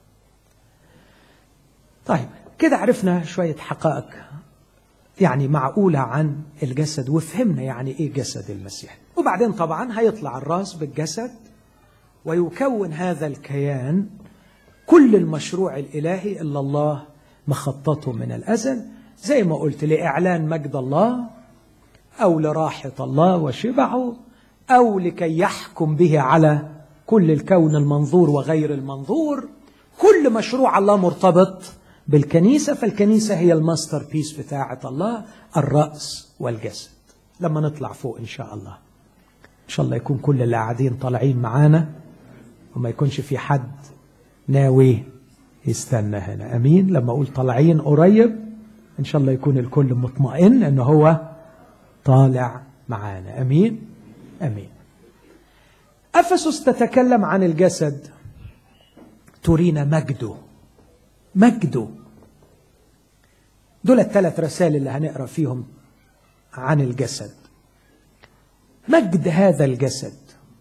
طيب كده عرفنا شوية حقائق يعني معقولة عن الجسد وفهمنا يعني إيه جسد المسيح وبعدين طبعا هيطلع الراس بالجسد ويكون هذا الكيان كل المشروع الإلهي إلا الله مخططه من الأزل زي ما قلت لإعلان مجد الله أو لراحة الله وشبعه أو لكي يحكم به على كل الكون المنظور وغير المنظور كل مشروع الله مرتبط بالكنيسة فالكنيسة هي الماستر بيس بتاعة الله الرأس والجسد لما نطلع فوق إن شاء الله إن شاء الله يكون كل اللي قاعدين طالعين معانا وما يكونش في حد ناوي يستنى هنا أمين لما أقول طالعين قريب إن شاء الله يكون الكل مطمئن أنه هو طالع معانا أمين أمين أفسس تتكلم عن الجسد ترينا مجده مجده دول الثلاث رسائل اللي هنقرا فيهم عن الجسد مجد هذا الجسد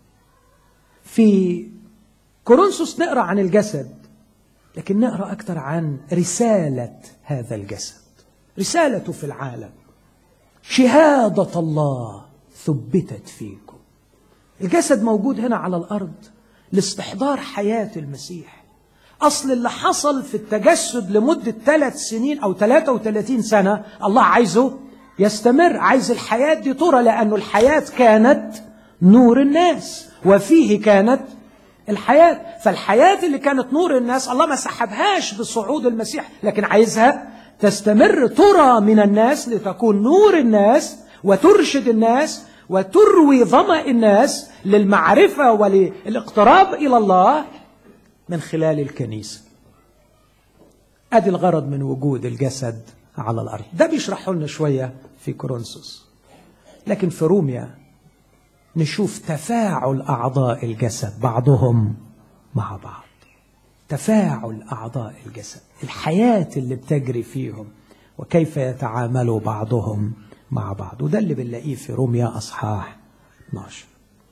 في كورنثوس نقرا عن الجسد لكن نقرا اكثر عن رساله هذا الجسد رسالته في العالم شهاده الله ثبتت فيكم الجسد موجود هنا على الارض لاستحضار حياه المسيح اصل اللي حصل في التجسد لمده ثلاث سنين او 33 سنه الله عايزه يستمر عايز الحياه دي ترى لانه الحياه كانت نور الناس وفيه كانت الحياة فالحياة اللي كانت نور الناس الله ما سحبهاش بصعود المسيح لكن عايزها تستمر ترى من الناس لتكون نور الناس وترشد الناس وتروي ظمأ الناس للمعرفة وللاقتراب إلى الله من خلال الكنيسة أدي الغرض من وجود الجسد على الأرض ده بيشرحه لنا شوية في كورنثوس لكن في روميا نشوف تفاعل أعضاء الجسد بعضهم مع بعض تفاعل أعضاء الجسد الحياة اللي بتجري فيهم وكيف يتعاملوا بعضهم مع بعض وده اللي بنلاقيه في روميا أصحاح 12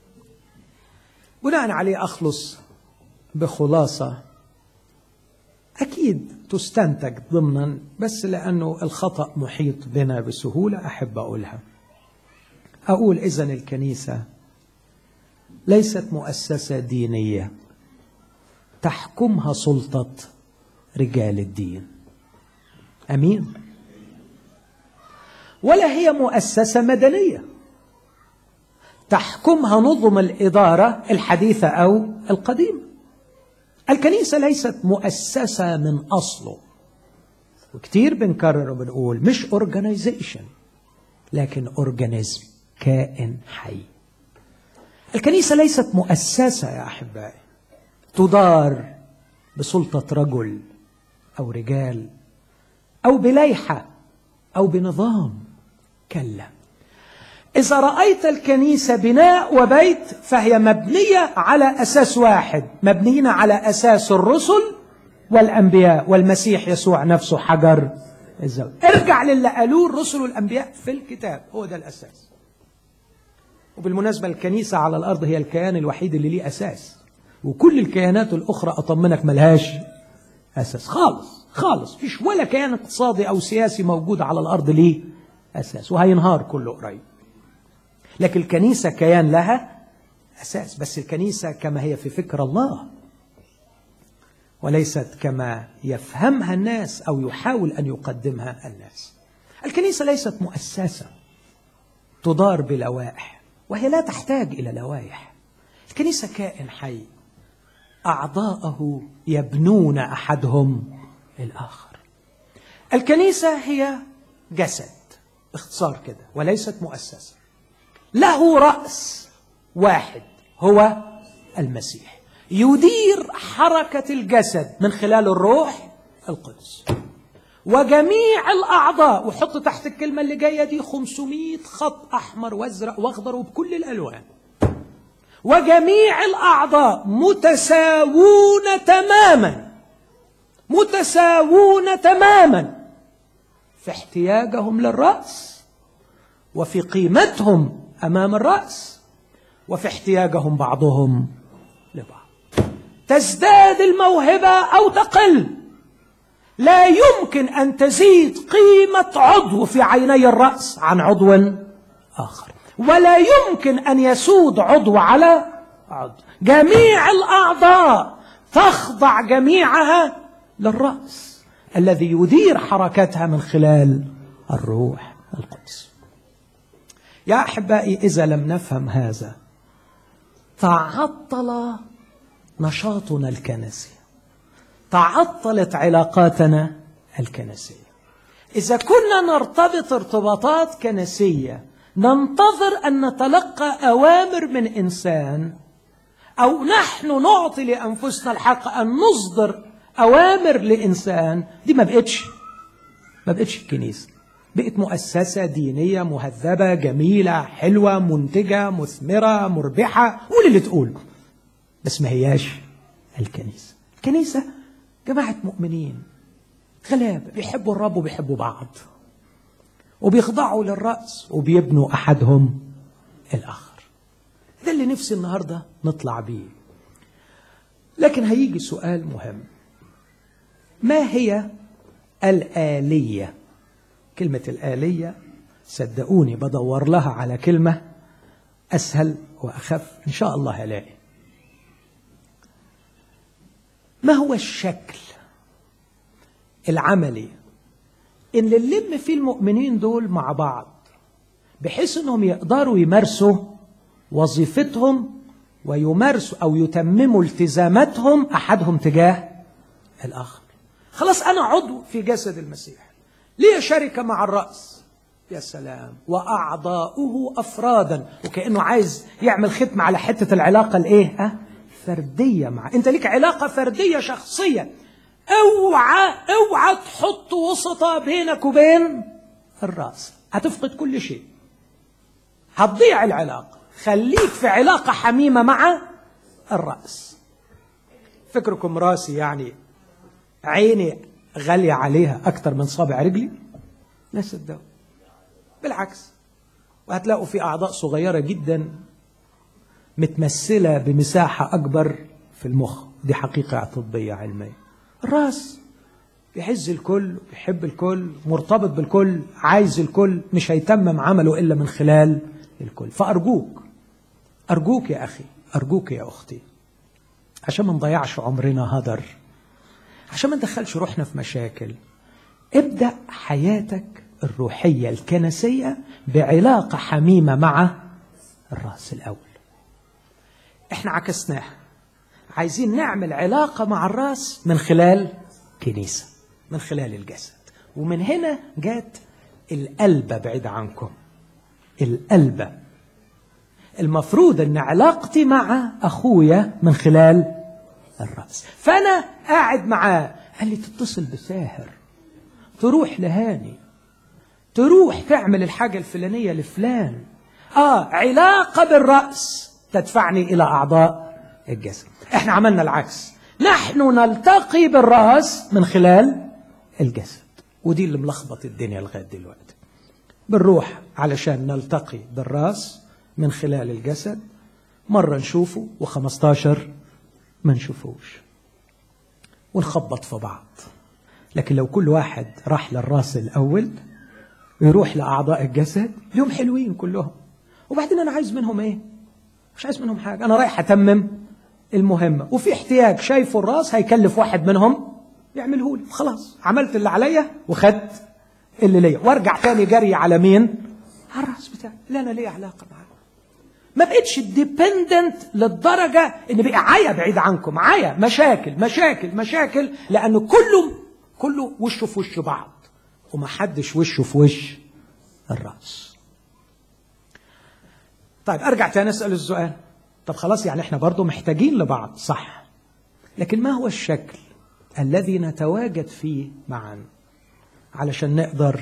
بناء عليه أخلص بخلاصة أكيد تستنتج ضمنا بس لأنه الخطأ محيط بنا بسهولة أحب أقولها أقول إذا الكنيسة ليست مؤسسة دينية تحكمها سلطة رجال الدين أمين ولا هي مؤسسة مدنية تحكمها نظم الإدارة الحديثة أو القديمة الكنيسة ليست مؤسسة من أصله وكتير بنكرر وبنقول مش organization لكن organism كائن حي الكنيسة ليست مؤسسة يا أحبائي تدار بسلطة رجل أو رجال أو بليحة أو بنظام كلا إذا رأيت الكنيسة بناء وبيت فهي مبنية على أساس واحد مبنيين على أساس الرسل والأنبياء والمسيح يسوع نفسه حجر الزوج ارجع للي قالوه الرسل والأنبياء في الكتاب هو ده الأساس وبالمناسبة الكنيسة على الأرض هي الكيان الوحيد اللي ليه أساس وكل الكيانات الأخرى أطمنك ملهاش أساس خالص خالص فيش ولا كيان اقتصادي أو سياسي موجود على الأرض ليه أساس وهينهار كله قريب لكن الكنيسة كيان لها أساس بس الكنيسة كما هي في فكر الله وليست كما يفهمها الناس أو يحاول أن يقدمها الناس الكنيسة ليست مؤسسة تدار بلوائح وهي لا تحتاج إلى لوائح الكنيسة كائن حي أعضاءه يبنون أحدهم الآخر الكنيسة هي جسد باختصار كده وليست مؤسسة له رأس واحد هو المسيح يدير حركة الجسد من خلال الروح القدس وجميع الأعضاء وحط تحت الكلمة اللي جاية دي 500 خط أحمر وأزرق وأخضر وبكل الألوان وجميع الأعضاء متساوون تماما متساوون تماما في احتياجهم للرأس وفي قيمتهم أمام الرأس وفي احتياجهم بعضهم لبعض تزداد الموهبة أو تقل لا يمكن أن تزيد قيمة عضو في عيني الرأس عن عضو آخر ولا يمكن أن يسود عضو على عضو جميع الأعضاء تخضع جميعها للرأس الذي يدير حركتها من خلال الروح القدس يا أحبائي إذا لم نفهم هذا تعطل نشاطنا الكنسي تعطلت علاقاتنا الكنسية إذا كنا نرتبط ارتباطات كنسية ننتظر أن نتلقى أوامر من إنسان أو نحن نعطي لأنفسنا الحق أن نصدر أوامر لإنسان دي ما بقتش ما بقتش الكنيسة بقت مؤسسة دينية مهذبة جميلة حلوة منتجة مثمرة مربحة قول اللي تقول بس ما هياش الكنيسة الكنيسة جماعة مؤمنين غلابة بيحبوا الرب وبيحبوا بعض وبيخضعوا للرأس وبيبنوا أحدهم الآخر ده اللي نفسي النهاردة نطلع بيه لكن هيجي سؤال مهم ما هي الآلية كلمة الآلية صدقوني بدور لها على كلمة أسهل وأخف إن شاء الله هلاقي ما هو الشكل العملي ان نلم فيه المؤمنين دول مع بعض بحيث انهم يقدروا يمارسوا وظيفتهم ويمارسوا او يتمموا التزاماتهم احدهم تجاه الاخر خلاص انا عضو في جسد المسيح ليه شركه مع الراس يا سلام واعضاؤه افرادا وكانه عايز يعمل ختم على حته العلاقه الايه ها فرديه مع انت ليك علاقه فرديه شخصيه اوعى اوعى تحط وسطة بينك وبين الراس هتفقد كل شيء هتضيع العلاقة خليك في علاقة حميمة مع الرأس فكركم راسي يعني عيني غالية عليها أكتر من صابع رجلي لا صدقوا بالعكس وهتلاقوا في أعضاء صغيرة جدا متمثلة بمساحة أكبر في المخ دي حقيقة طبية علمية الراس بيحز الكل بيحب الكل مرتبط بالكل عايز الكل مش هيتمم عمله إلا من خلال الكل فأرجوك أرجوك يا أخي أرجوك يا أختي عشان ما نضيعش عمرنا هدر عشان ما ندخلش روحنا في مشاكل ابدأ حياتك الروحية الكنسية بعلاقة حميمة مع الرأس الأول احنا عكسناها عايزين نعمل علاقة مع الرأس من خلال كنيسة من خلال الجسد ومن هنا جات القلبة بعيد عنكم القلبة المفروض ان علاقتي مع اخويا من خلال الرأس فانا قاعد معاه قال لي تتصل بساهر تروح لهاني تروح تعمل الحاجة الفلانية لفلان اه علاقة بالرأس تدفعني الى اعضاء الجسد احنا عملنا العكس نحن نلتقي بالرأس من خلال الجسد ودي اللي ملخبط الدنيا لغاية دلوقتي بنروح علشان نلتقي بالرأس من خلال الجسد مرة نشوفه وخمستاشر ما نشوفوش ونخبط في بعض لكن لو كل واحد راح للراس الأول ويروح لأعضاء الجسد اليوم حلوين كلهم وبعدين أنا عايز منهم إيه مش عايز منهم حاجة أنا رايح أتمم المهمة وفي احتياج شايفه الراس هيكلف واحد منهم يعمله لي خلاص عملت اللي عليا وخدت اللي ليا وارجع تاني جري على مين على الراس بتاعي لا انا ليا علاقه معاه ما بقتش ديبندنت للدرجه ان بقى عيا بعيد عنكم عيا مشاكل مشاكل مشاكل لان كله كله وشه في وش بعض وما حدش وشه في وش الراس طيب ارجع تاني اسال السؤال طب خلاص يعني احنا برضو محتاجين لبعض صح لكن ما هو الشكل الذي نتواجد فيه معا علشان نقدر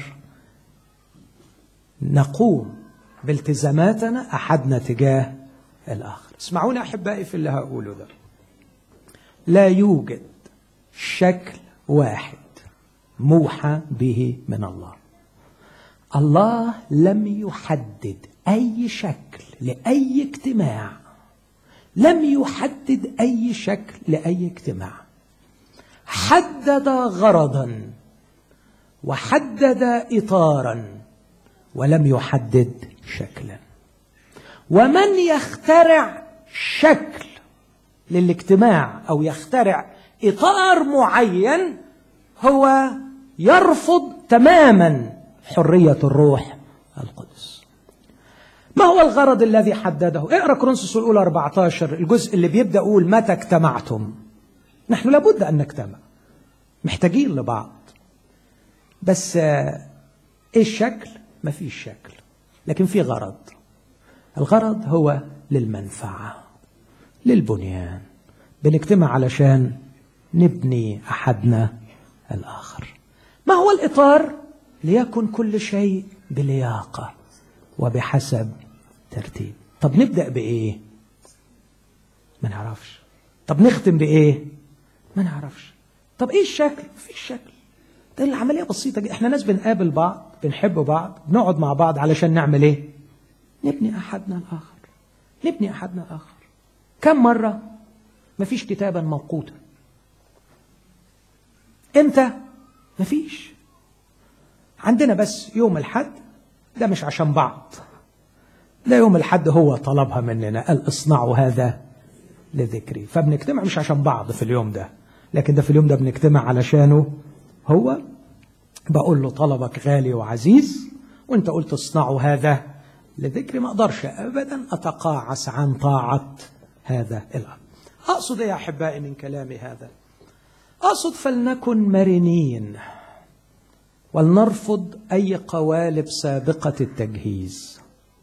نقوم بالتزاماتنا احدنا تجاه الاخر اسمعوني احبائي في اللي هقوله ده لا يوجد شكل واحد موحى به من الله الله لم يحدد اي شكل لاي اجتماع لم يحدد اي شكل لاي اجتماع حدد غرضا وحدد اطارا ولم يحدد شكلا ومن يخترع شكل للاجتماع او يخترع اطار معين هو يرفض تماما حريه الروح القدس ما هو الغرض الذي حدده اقرا كورنثوس الاولى 14 الجزء اللي بيبدا يقول متى اجتمعتم نحن لابد ان نجتمع محتاجين لبعض بس ايه الشكل ما فيش شكل لكن في غرض الغرض هو للمنفعه للبنيان بنجتمع علشان نبني احدنا الاخر ما هو الاطار ليكن كل شيء بلياقه وبحسب ترتيب طب نبدا بايه ما نعرفش طب نختم بايه ما نعرفش طب ايه الشكل في الشكل ده العمليه بسيطه جدا احنا ناس بنقابل بعض بنحب بعض بنقعد مع بعض علشان نعمل ايه نبني احدنا الاخر نبني احدنا الاخر كم مره مفيش كتابا موقوتا امتى مفيش عندنا بس يوم الحد ده مش عشان بعض ده يوم الحد هو طلبها مننا قال اصنعوا هذا لذكري فبنجتمع مش عشان بعض في اليوم ده لكن ده في اليوم ده بنجتمع علشانه هو بقول له طلبك غالي وعزيز وانت قلت اصنعوا هذا لذكري ما اقدرش ابدا اتقاعس عن طاعه هذا الامر اقصد يا احبائي من كلامي هذا اقصد فلنكن مرنين ولنرفض اي قوالب سابقه التجهيز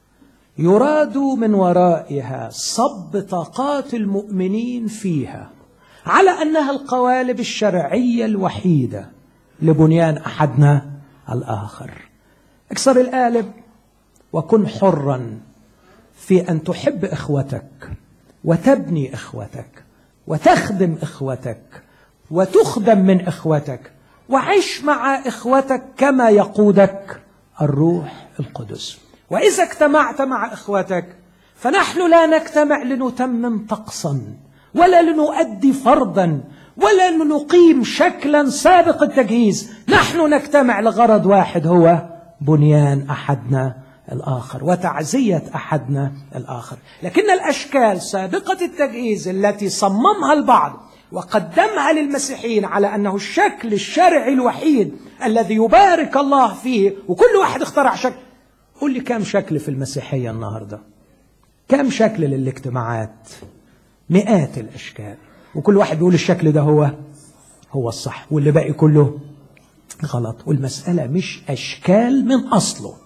يراد من ورائها صب طاقات المؤمنين فيها على انها القوالب الشرعيه الوحيده لبنيان احدنا الاخر اكسر القالب وكن حرا في ان تحب اخوتك وتبني اخوتك وتخدم اخوتك وتخدم من اخوتك وعش مع اخوتك كما يقودك الروح القدس واذا اجتمعت مع اخوتك فنحن لا نجتمع لنتمم طقسا ولا لنؤدي فرضا ولا لنقيم شكلا سابق التجهيز نحن نجتمع لغرض واحد هو بنيان احدنا الاخر وتعزيه احدنا الاخر لكن الاشكال سابقه التجهيز التي صممها البعض وقدمها للمسيحيين على انه الشكل الشرعي الوحيد الذي يبارك الله فيه وكل واحد اخترع شكل قول لي كم شكل في المسيحيه النهارده كم شكل للاجتماعات مئات الاشكال وكل واحد بيقول الشكل ده هو هو الصح واللي باقي كله غلط والمساله مش اشكال من اصله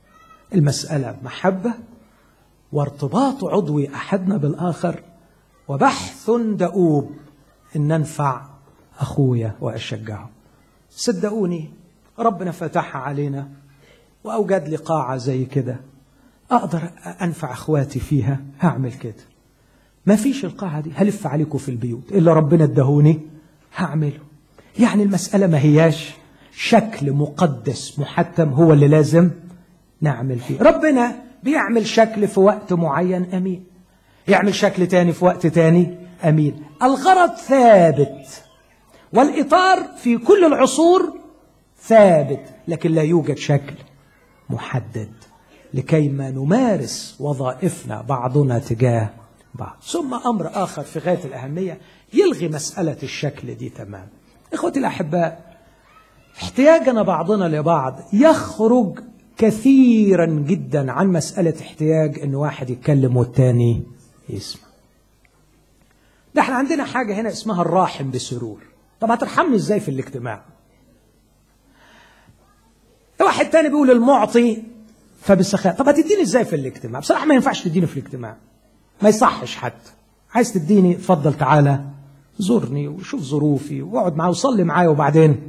المساله محبه وارتباط عضوي احدنا بالاخر وبحث دؤوب ان ننفع اخويا واشجعه صدقوني ربنا فتحها علينا واوجد لي قاعه زي كده اقدر انفع اخواتي فيها هعمل كده ما فيش القاعه دي هلف عليكم في البيوت الا ربنا ادهوني هعمله يعني المساله ما هياش شكل مقدس محتم هو اللي لازم نعمل فيه ربنا بيعمل شكل في وقت معين امين يعمل شكل تاني في وقت تاني امين الغرض ثابت والاطار في كل العصور ثابت لكن لا يوجد شكل محدد لكي ما نمارس وظائفنا بعضنا تجاه بعض ثم امر اخر في غايه الاهميه يلغي مساله الشكل دي تماما اخوتي الاحباء احتياجنا بعضنا لبعض يخرج كثيرا جدا عن مساله احتياج ان واحد يتكلم والتاني يسمع ده احنا عندنا حاجه هنا اسمها الراحم بسرور طب هترحمني ازاي في الاجتماع واحد تاني بيقول المعطي فبالسخاء طب هتديني ازاي في الاجتماع بصراحه ما ينفعش تديني في الاجتماع ما يصحش حتى عايز تديني اتفضل تعالى زورني وشوف ظروفي واقعد معايا وصلي معايا وبعدين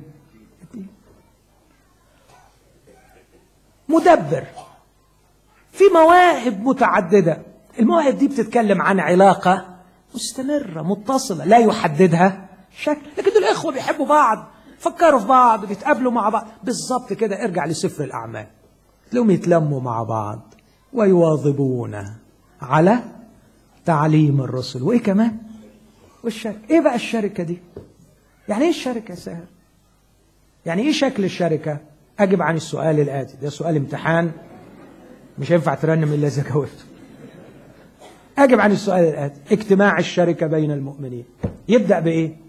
مدبر في مواهب متعدده المواهب دي بتتكلم عن علاقه مستمره متصله لا يحددها شكل لكن دول اخوه بيحبوا بعض فكروا في بعض بيتقابلوا مع بعض بالظبط كده ارجع لسفر الاعمال تلاقيهم يتلموا مع بعض ويواظبون على تعليم الرسل وايه كمان والشركه ايه بقى الشركه دي يعني ايه الشركه يا سهل يعني ايه شكل الشركه اجب عن السؤال الاتي ده سؤال امتحان مش هينفع ترنم الا اذا جاوبته اجب عن السؤال الاتي اجتماع الشركه بين المؤمنين يبدا بايه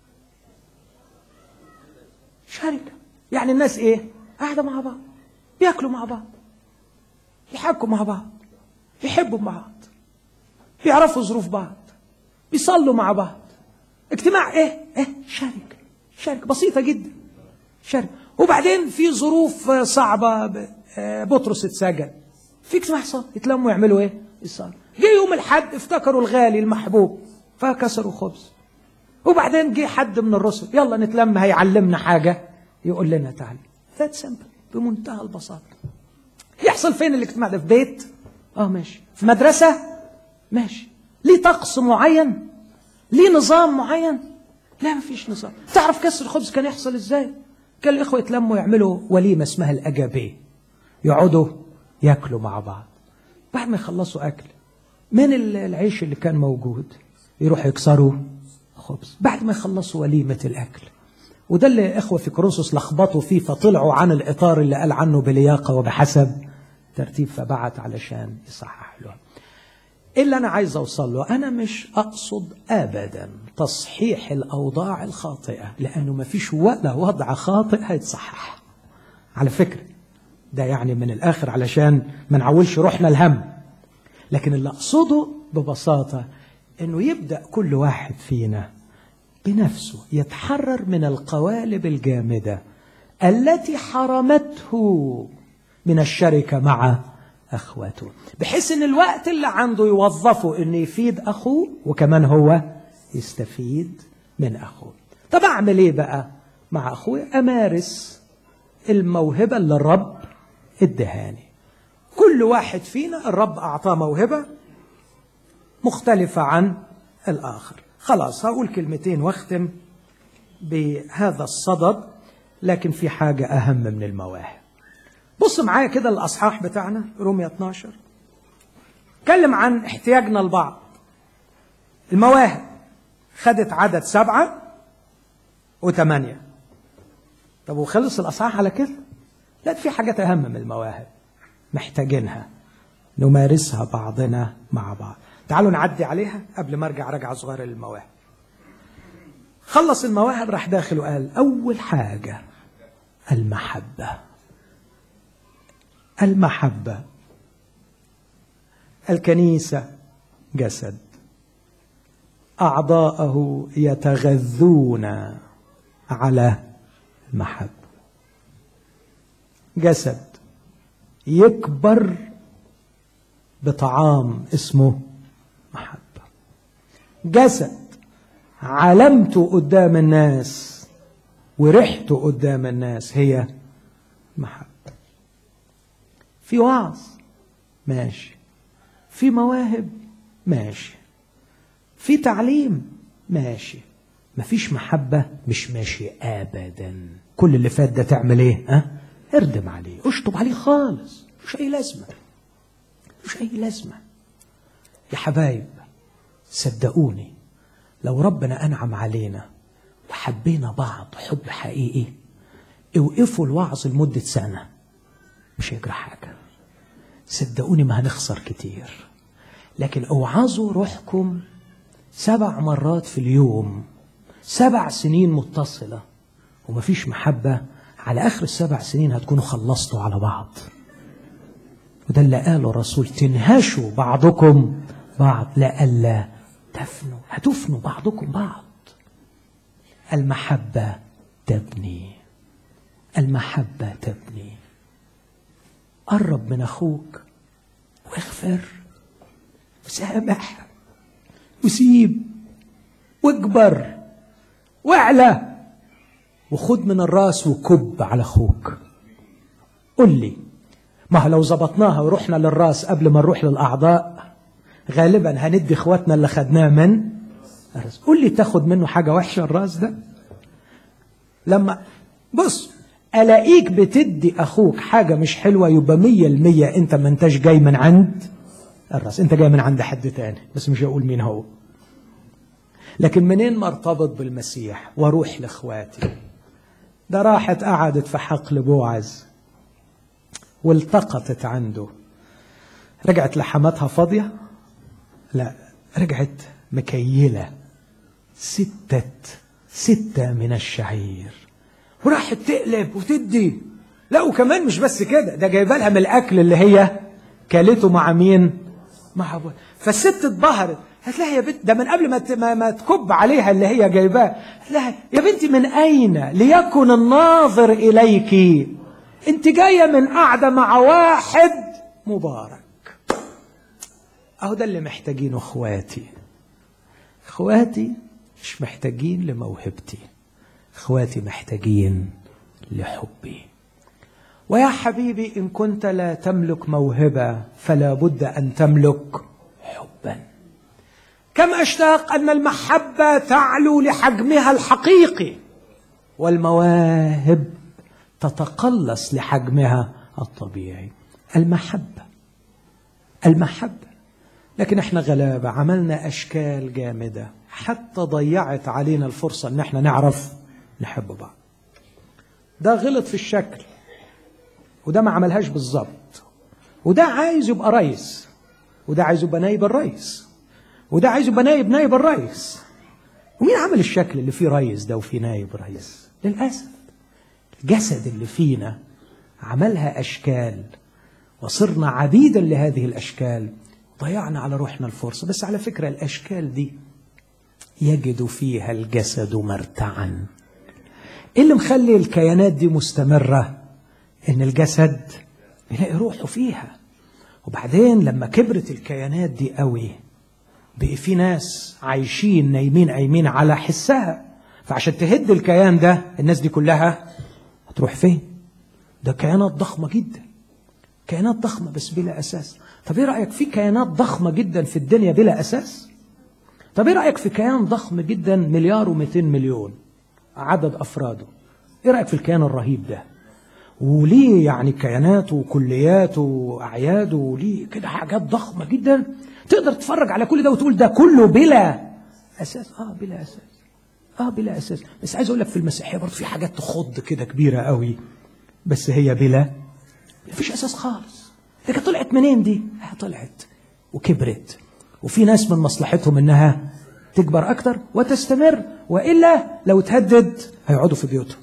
شركه يعني الناس ايه قاعده مع بعض بياكلوا مع بعض يحكوا مع بعض يحبوا بعض بيعرفوا ظروف بعض بيصلوا مع بعض اجتماع ايه ايه شركه شركه بسيطه جدا شركه وبعدين في ظروف صعبه بطرس اتسجن في اجتماع صار يتلموا يعملوا ايه يصلوا جه يوم الحد افتكروا الغالي المحبوب فكسروا خبز وبعدين جه حد من الرسل يلا نتلم هيعلمنا حاجه يقول لنا تعالى ذات سمبل بمنتهى البساطه يحصل فين الاجتماع ده في بيت اه ماشي في مدرسه ماشي ليه طقس معين ليه نظام معين لا مفيش نظام تعرف كسر الخبز كان يحصل ازاي كان الإخوة يتلموا يعملوا وليمة اسمها الأجابيه يقعدوا ياكلوا مع بعض بعد ما يخلصوا أكل من العيش اللي كان موجود يروح يكسروا خبز بعد ما يخلصوا وليمة الأكل وده اللي إخوة في كروسوس لخبطوا فيه فطلعوا عن الإطار اللي قال عنه بلياقة وبحسب ترتيب فبعت علشان يصحح له اللي أنا عايز أوصل له أنا مش أقصد أبدا تصحيح الأوضاع الخاطئة لأنه ما فيش ولا وضع خاطئ هيتصحح على فكرة ده يعني من الآخر علشان ما نعولش روحنا الهم لكن اللي أقصده ببساطة أنه يبدأ كل واحد فينا بنفسه يتحرر من القوالب الجامدة التي حرمته من الشركة مع أخواته بحيث أن الوقت اللي عنده يوظفه أنه يفيد أخوه وكمان هو يستفيد من أخوه طب أعمل إيه بقى مع أخوي أمارس الموهبة اللي الرب ادهاني كل واحد فينا الرب أعطاه موهبة مختلفة عن الآخر خلاص هقول كلمتين واختم بهذا الصدد لكن في حاجة أهم من المواهب بص معايا كده الأصحاح بتاعنا رومية 12 اتكلم عن احتياجنا لبعض المواهب خدت عدد سبعة وثمانية طب وخلص الأصحاح على كده لا في حاجات أهم من المواهب محتاجينها نمارسها بعضنا مع بعض تعالوا نعدي عليها قبل ما ارجع رجعه صغيره للمواهب خلص المواهب راح داخل وقال اول حاجه المحبه المحبه الكنيسه جسد اعضاءه يتغذون على المحبه جسد يكبر بطعام اسمه محبة جسد علامته قدام الناس وريحته قدام الناس هي محبة في وعظ ماشي في مواهب ماشي في تعليم ماشي مفيش محبة مش ماشي أبدا كل اللي فات ده تعمل ايه ها اردم عليه اشطب عليه خالص مش أي لازمة مش أي لازمة يا حبايب صدقوني لو ربنا أنعم علينا وحبينا بعض حب حقيقي اوقفوا الوعظ لمدة سنة مش هيجرى حاجة صدقوني ما هنخسر كتير لكن اوعظوا روحكم سبع مرات في اليوم سبع سنين متصلة ومفيش محبة على آخر السبع سنين هتكونوا خلصتوا على بعض وده اللي قاله الرسول تنهشوا بعضكم بعض لئلا تفنوا هتفنوا بعضكم بعض المحبة تبني المحبة تبني قرب من أخوك واغفر وسامح وسيب واكبر واعلى وخد من الراس وكب على أخوك قل لي ما لو ظبطناها ورحنا للراس قبل ما نروح للأعضاء غالبا هندي اخواتنا اللي خدناه من الراس قول لي تاخد منه حاجة وحشة الراس ده لما بص ألاقيك بتدي أخوك حاجة مش حلوة يبقى مية المية أنت ما انتش جاي من عند الراس أنت جاي من عند حد تاني بس مش هقول مين هو لكن منين ما ارتبط بالمسيح واروح لاخواتي ده راحت قعدت في حقل بوعز والتقطت عنده رجعت لحماتها فاضية لا رجعت مكيلة ستة ستة من الشعير وراحت تقلب وتدي لا وكمان مش بس كده ده جايبه لها من الاكل اللي هي كلته مع مين مع ابوها فالست اتبهرت قالت لها يا بنت ده من قبل ما ما, ما تكب عليها اللي هي جايباه قالت لها يا بنتي من اين ليكن الناظر اليك انت جايه من قاعده مع واحد مبارك اهو ده اللي محتاجينه اخواتي اخواتي مش محتاجين لموهبتي اخواتي محتاجين لحبي ويا حبيبي ان كنت لا تملك موهبه فلا بد ان تملك حبا كم اشتاق ان المحبه تعلو لحجمها الحقيقي والمواهب تتقلص لحجمها الطبيعي المحبة المحبة لكن احنا غلابة عملنا أشكال جامدة حتى ضيعت علينا الفرصة ان احنا نعرف نحب بعض ده غلط في الشكل وده ما عملهاش بالظبط وده عايز يبقى رئيس وده عايز يبقى نايب الرئيس وده عايز يبقى نايب نايب الرئيس ومين عمل الشكل اللي فيه رئيس ده وفيه نايب رئيس للأسف الجسد اللي فينا عملها أشكال وصرنا عبيدا لهذه الأشكال ضيعنا على روحنا الفرصة بس على فكرة الأشكال دي يجد فيها الجسد مرتعا ايه اللي مخلي الكيانات دي مستمرة ان الجسد بيلاقي روحه فيها وبعدين لما كبرت الكيانات دي قوي بقي في ناس عايشين نايمين قايمين على حسها فعشان تهد الكيان ده الناس دي كلها هتروح فين ده كيانات ضخمة جدا كيانات ضخمة بس بلا أساس طب ايه رأيك في كيانات ضخمة جدا في الدنيا بلا أساس طب ايه رأيك في كيان ضخم جدا مليار و200 مليون عدد أفراده ايه رأيك في الكيان الرهيب ده وليه يعني كياناته وكلياته وأعياده وليه كده حاجات ضخمة جدا تقدر تتفرج على كل ده وتقول ده كله بلا أساس اه بلا أساس اه بلا أساس بس عايز أقول لك في المسيحية برضه في حاجات تخض كده كبيرة قوي بس هي بلا مفيش أساس خالص لكن طلعت منين دي؟ آه طلعت وكبرت وفي ناس من مصلحتهم انها تكبر اكتر وتستمر والا لو تهدد هيقعدوا في بيوتهم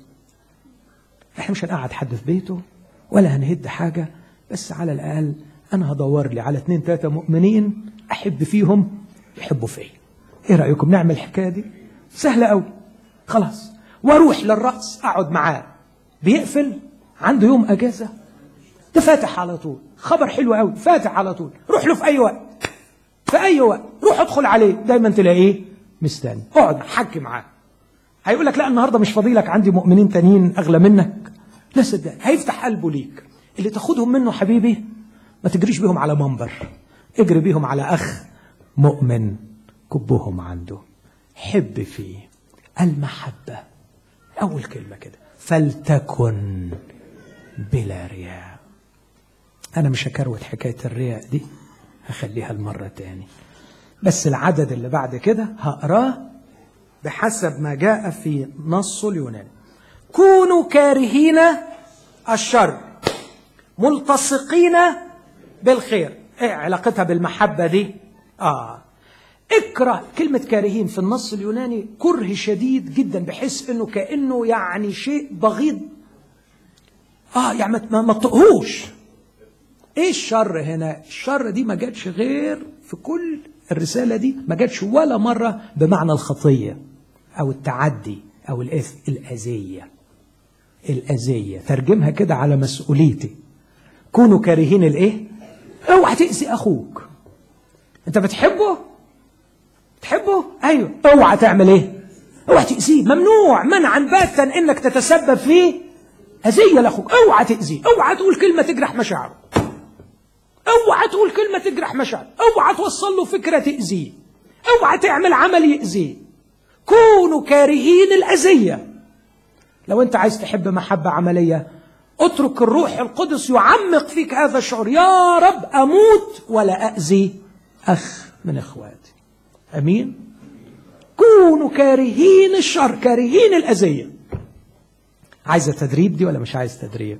احنا مش هنقعد حد في بيته ولا هنهد حاجه بس على الاقل انا هدور لي على اثنين ثلاثه مؤمنين احب فيهم يحبوا فيا ايه رايكم نعمل الحكايه دي سهله قوي خلاص واروح للراس اقعد معاه بيقفل عنده يوم اجازه ده فاتح على طول خبر حلو قوي فاتح على طول روح له في اي وقت في اي وقت روح ادخل عليه دايما تلاقيه مستني اقعد حكي معاه هيقول لك لا النهارده مش فاضيلك عندي مؤمنين تانيين اغلى منك لا صدق هيفتح قلبه ليك اللي تاخدهم منه حبيبي ما تجريش بيهم على منبر اجري بيهم على اخ مؤمن كبهم عنده حب فيه المحبة أول كلمة كده فلتكن بلا رياء أنا مش هكروت حكاية الرياء دي هخليها المرة تاني بس العدد اللي بعد كده هقراه بحسب ما جاء في نص اليوناني كونوا كارهين الشر ملتصقين بالخير ايه علاقتها بالمحبة دي اه اكره كلمة كارهين في النص اليوناني كره شديد جدا بحيث انه كأنه يعني شيء بغيض اه يعني ما ما تطقهوش ايه الشر هنا الشر دي ما جاتش غير في كل الرسالة دي ما جاتش ولا مرة بمعنى الخطية او التعدي او الاثم الاذية الاذية ترجمها كده على مسؤوليتي كونوا كارهين الايه اوعى تأذي اخوك انت بتحبه تحبه ايوه اوعى تعمل ايه اوعى تأذيه ممنوع منعا باتا انك تتسبب في اذية لاخوك اوعى تأذيه اوعى تقول كلمة تجرح مشاعره اوعى تقول كلمة تجرح مشاعره اوعى توصل له فكرة تأذيه اوعى تعمل عمل يأذيه كونوا كارهين الأذية لو انت عايز تحب محبة عملية اترك الروح القدس يعمق فيك هذا الشعور يا رب أموت ولا أأذي أخ من إخواتي أمين كونوا كارهين الشر كارهين الأذية عايزة تدريب دي ولا مش عايز تدريب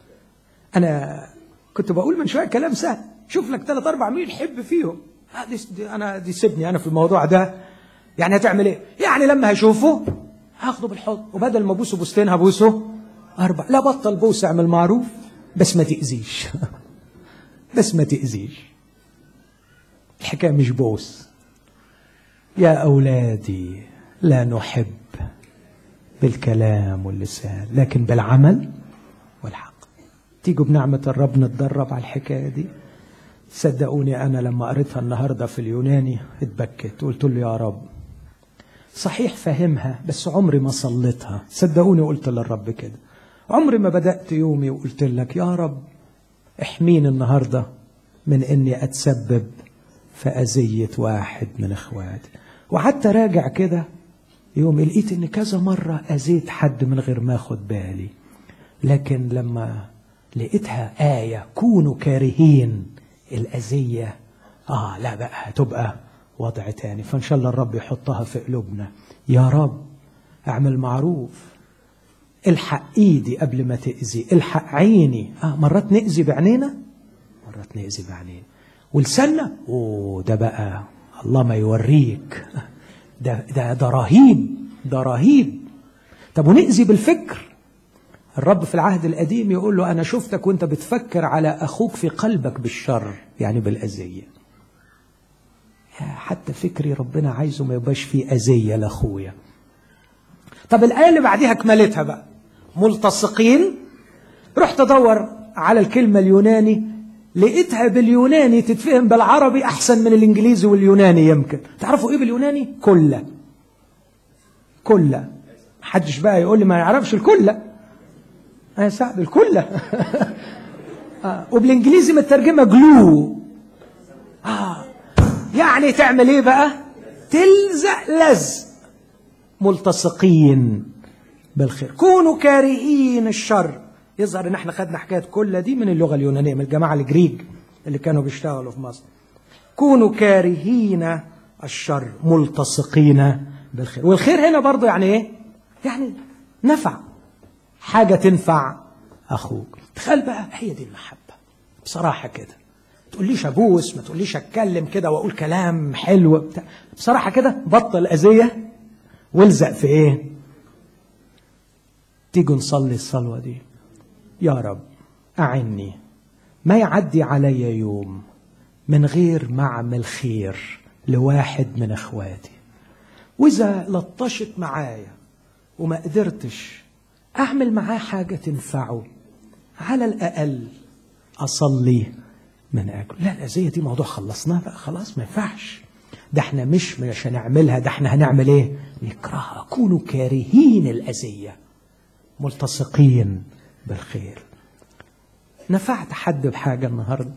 أنا كنت بقول من شوية كلام سهل شوف لك ثلاث أربع مين حب فيهم دي, دي أنا دي سيبني أنا في الموضوع ده يعني هتعمل إيه يعني لما هشوفه هاخده بالحضن وبدل ما ابوسه بوستين هبوسه اربع لا بطل بوس اعمل معروف بس ما تاذيش بس ما تاذيش الحكايه مش بوس يا اولادي لا نحب بالكلام واللسان لكن بالعمل والحق تيجوا بنعمه الرب نتدرب على الحكايه دي صدقوني انا لما قريتها النهارده في اليوناني اتبكت قلت له يا رب صحيح فاهمها بس عمري ما صليتها صدقوني قلت للرب كده عمري ما بدأت يومي وقلت لك يا رب احميني النهاردة من اني اتسبب في أذية واحد من اخواتي وحتى راجع كده يوم لقيت ان كذا مرة أذيت حد من غير ما اخد بالي لكن لما لقيتها آية كونوا كارهين الأذية آه لا بقى هتبقى وضع تاني فإن شاء الله الرب يحطها في قلوبنا يا رب اعمل معروف الحق ايدي قبل ما تأذي الحق عيني آه مرات نأذي بعينينا مرات نأذي بعينينا ولساننا اوه ده بقى الله ما يوريك ده ده ده رهيب ده رهيب طب ونأذي بالفكر الرب في العهد القديم يقول له أنا شفتك وأنت بتفكر على أخوك في قلبك بالشر يعني بالأذية حتى فكري ربنا عايزه ما يبقاش فيه أذية لأخويا طب الآية اللي بعديها كملتها بقى ملتصقين رحت أدور على الكلمة اليوناني لقيتها باليوناني تتفهم بالعربي أحسن من الإنجليزي واليوناني يمكن تعرفوا إيه باليوناني؟ كلة كلة محدش بقى يقول لي ما يعرفش الكلة يا صاحبي الكلة آه. وبالإنجليزي مترجمة جلو آه. يعني تعمل إيه بقى؟ تلزق لزق ملتصقين بالخير كونوا كارهين الشر يظهر ان احنا خدنا حكايه كل دي من اللغه اليونانيه من الجماعه الجريج اللي كانوا بيشتغلوا في مصر كونوا كارهين الشر ملتصقين بالخير والخير هنا برضه يعني ايه يعني نفع حاجه تنفع اخوك تخيل بقى هي دي المحبه بصراحه كده تقوليش ابوس ما تقوليش اتكلم كده واقول كلام حلو بتاع. بصراحه كده بطل اذيه والزق في ايه تيجوا نصلي الصلوه دي يا رب أعني ما يعدي علي يوم من غير ما أعمل خير لواحد من إخواتي وإذا لطشت معايا وما قدرتش أعمل معاه حاجة تنفعه على الأقل أصلي من أجله لا الأذية دي موضوع خلصناه بقى خلاص ما ينفعش ده احنا مش مش هنعملها ده احنا هنعمل ايه نكرهها كونوا كارهين الأذية ملتصقين بالخير نفعت حد بحاجة النهاردة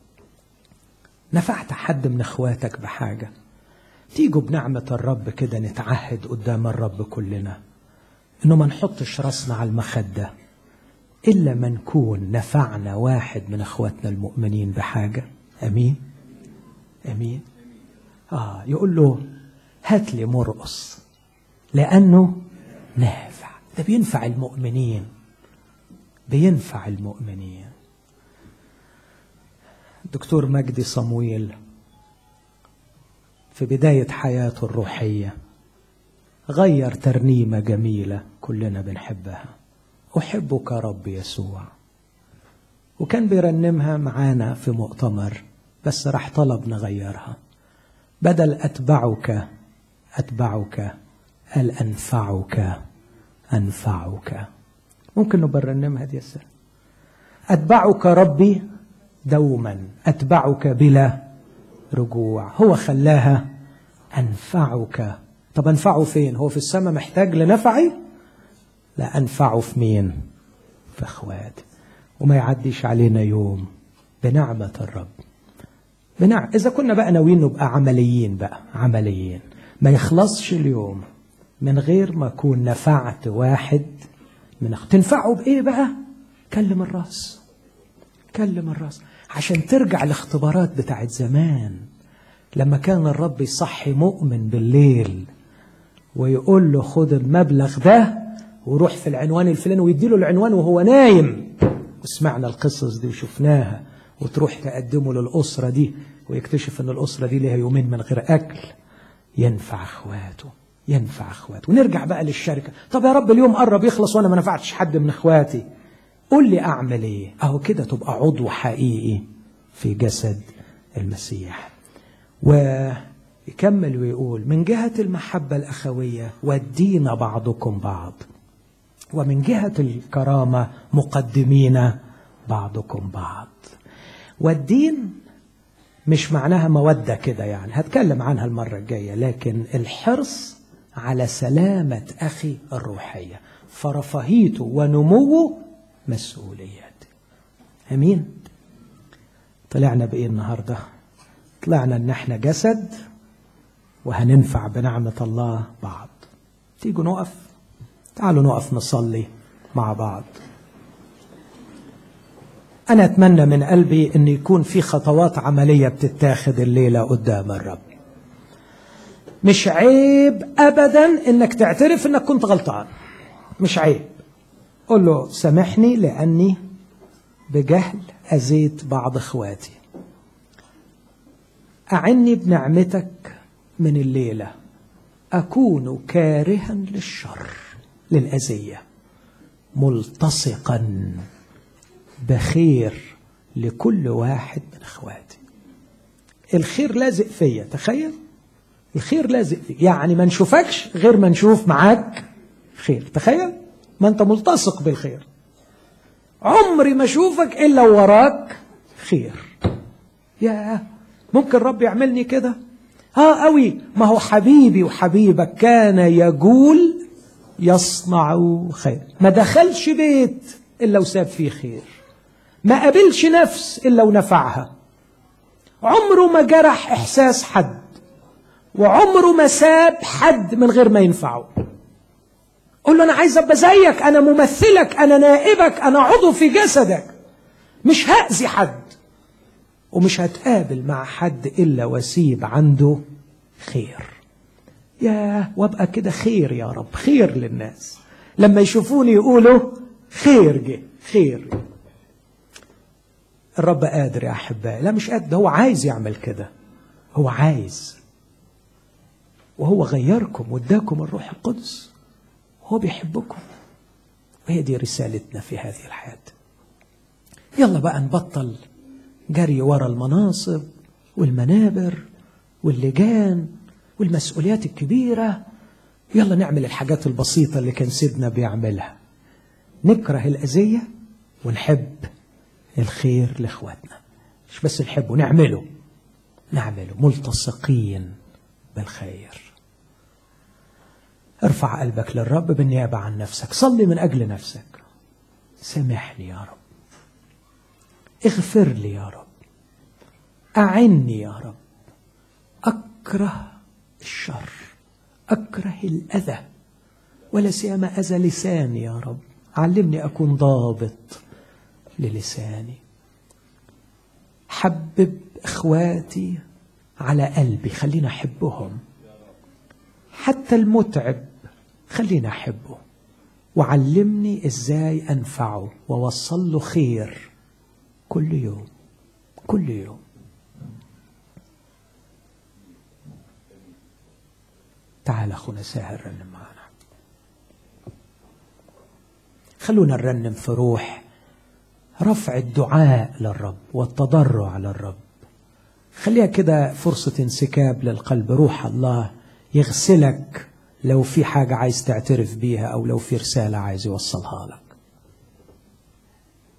نفعت حد من اخواتك بحاجة تيجوا بنعمة الرب كده نتعهد قدام الرب كلنا انه ما نحطش راسنا على المخدة إلا ما نكون نفعنا واحد من اخواتنا المؤمنين بحاجة أمين أمين آه يقول له هات لي مرقص لأنه نافع ده بينفع المؤمنين بينفع المؤمنين دكتور مجدي صمويل في بداية حياته الروحية غير ترنيمة جميلة كلنا بنحبها أحبك رب يسوع وكان بيرنمها معانا في مؤتمر بس راح طلب نغيرها بدل أتبعك أتبعك قال أنفعك أنفعك ممكن نبرنمها دي السنة أتبعك ربي دوما أتبعك بلا رجوع هو خلاها أنفعك طب أنفعه فين هو في السماء محتاج لنفعي لا أنفعه في مين في أخواتي وما يعديش علينا يوم بنعمة الرب بنعم إذا كنا بقى ناويين نبقى عمليين بقى عمليين ما يخلصش اليوم من غير ما أكون نفعت واحد من أخ تنفعه بإيه بقى كلم الراس كلم الراس عشان ترجع الاختبارات بتاعت زمان لما كان الرب يصحي مؤمن بالليل ويقول له خد المبلغ ده وروح في العنوان الفلاني ويديله العنوان وهو نايم وسمعنا القصص دي وشفناها وتروح تقدمه للأسرة دي ويكتشف ان الأسرة دي ليها يومين من غير أكل ينفع اخواته ينفع اخواته ونرجع بقى للشركة طب يا رب اليوم قرب يخلص وانا ما نفعتش حد من اخواتي قول لي اعمل ايه اهو كده تبقى عضو حقيقي في جسد المسيح ويكمل ويقول من جهة المحبة الأخوية ودينا بعضكم بعض ومن جهة الكرامة مقدمين بعضكم بعض والدين مش معناها مودة كده يعني هتكلم عنها المرة الجاية لكن الحرص على سلامة أخي الروحية فرفاهيته ونموه مسؤوليات أمين طلعنا بإيه النهاردة طلعنا إن احنا جسد وهننفع بنعمة الله بعض تيجوا نقف تعالوا نقف نصلي مع بعض أنا أتمنى من قلبي أن يكون في خطوات عملية بتتاخد الليلة قدام الرب مش عيب أبدا أنك تعترف أنك كنت غلطان مش عيب قل له سامحني لأني بجهل أذيت بعض إخواتي أعني بنعمتك من الليلة أكون كارها للشر للأذية ملتصقا بخير لكل واحد من إخواتي الخير لازق فيا تخيل الخير لازق فيا يعني ما نشوفكش غير ما نشوف معاك خير تخيل ما أنت ملتصق بالخير عمري ما أشوفك إلا وراك خير يا ممكن رب يعملني كده اه قوي ما هو حبيبي وحبيبك كان يقول يصنع خير ما دخلش بيت الا وساب فيه خير ما قابلش نفس الا ونفعها عمره ما جرح احساس حد وعمره ما ساب حد من غير ما ينفعه قول له انا عايز ابقى زيك انا ممثلك انا نائبك انا عضو في جسدك مش هاذي حد ومش هتقابل مع حد الا واسيب عنده خير يا وابقى كده خير يا رب خير للناس لما يشوفوني يقولوا خير جه خير جه. الرب قادر يا احبائي لا مش قادر هو عايز يعمل كده هو عايز وهو غيركم واداكم الروح القدس هو بيحبكم وهي دي رسالتنا في هذه الحياه يلا بقى نبطل جري ورا المناصب والمنابر واللجان والمسؤوليات الكبيرة يلا نعمل الحاجات البسيطة اللي كان سيدنا بيعملها نكره الأذية ونحب الخير لإخواتنا مش بس نحبه نعمله نعمله ملتصقين بالخير ارفع قلبك للرب بالنيابة عن نفسك صلي من أجل نفسك سامحني يا رب اغفر لي يا رب أعني يا رب أكره الشر أكره الأذى ولا سيما أذى لساني يا رب علمني أكون ضابط للساني حبب إخواتي على قلبي خلينا أحبهم حتى المتعب خلينا أحبه وعلمني إزاي أنفعه ووصل له خير كل يوم كل يوم تعال اخونا ساهر رنم معنا خلونا نرنم في روح رفع الدعاء للرب والتضرع للرب خليها كده فرصة انسكاب للقلب روح الله يغسلك لو في حاجة عايز تعترف بيها أو لو في رسالة عايز يوصلها لك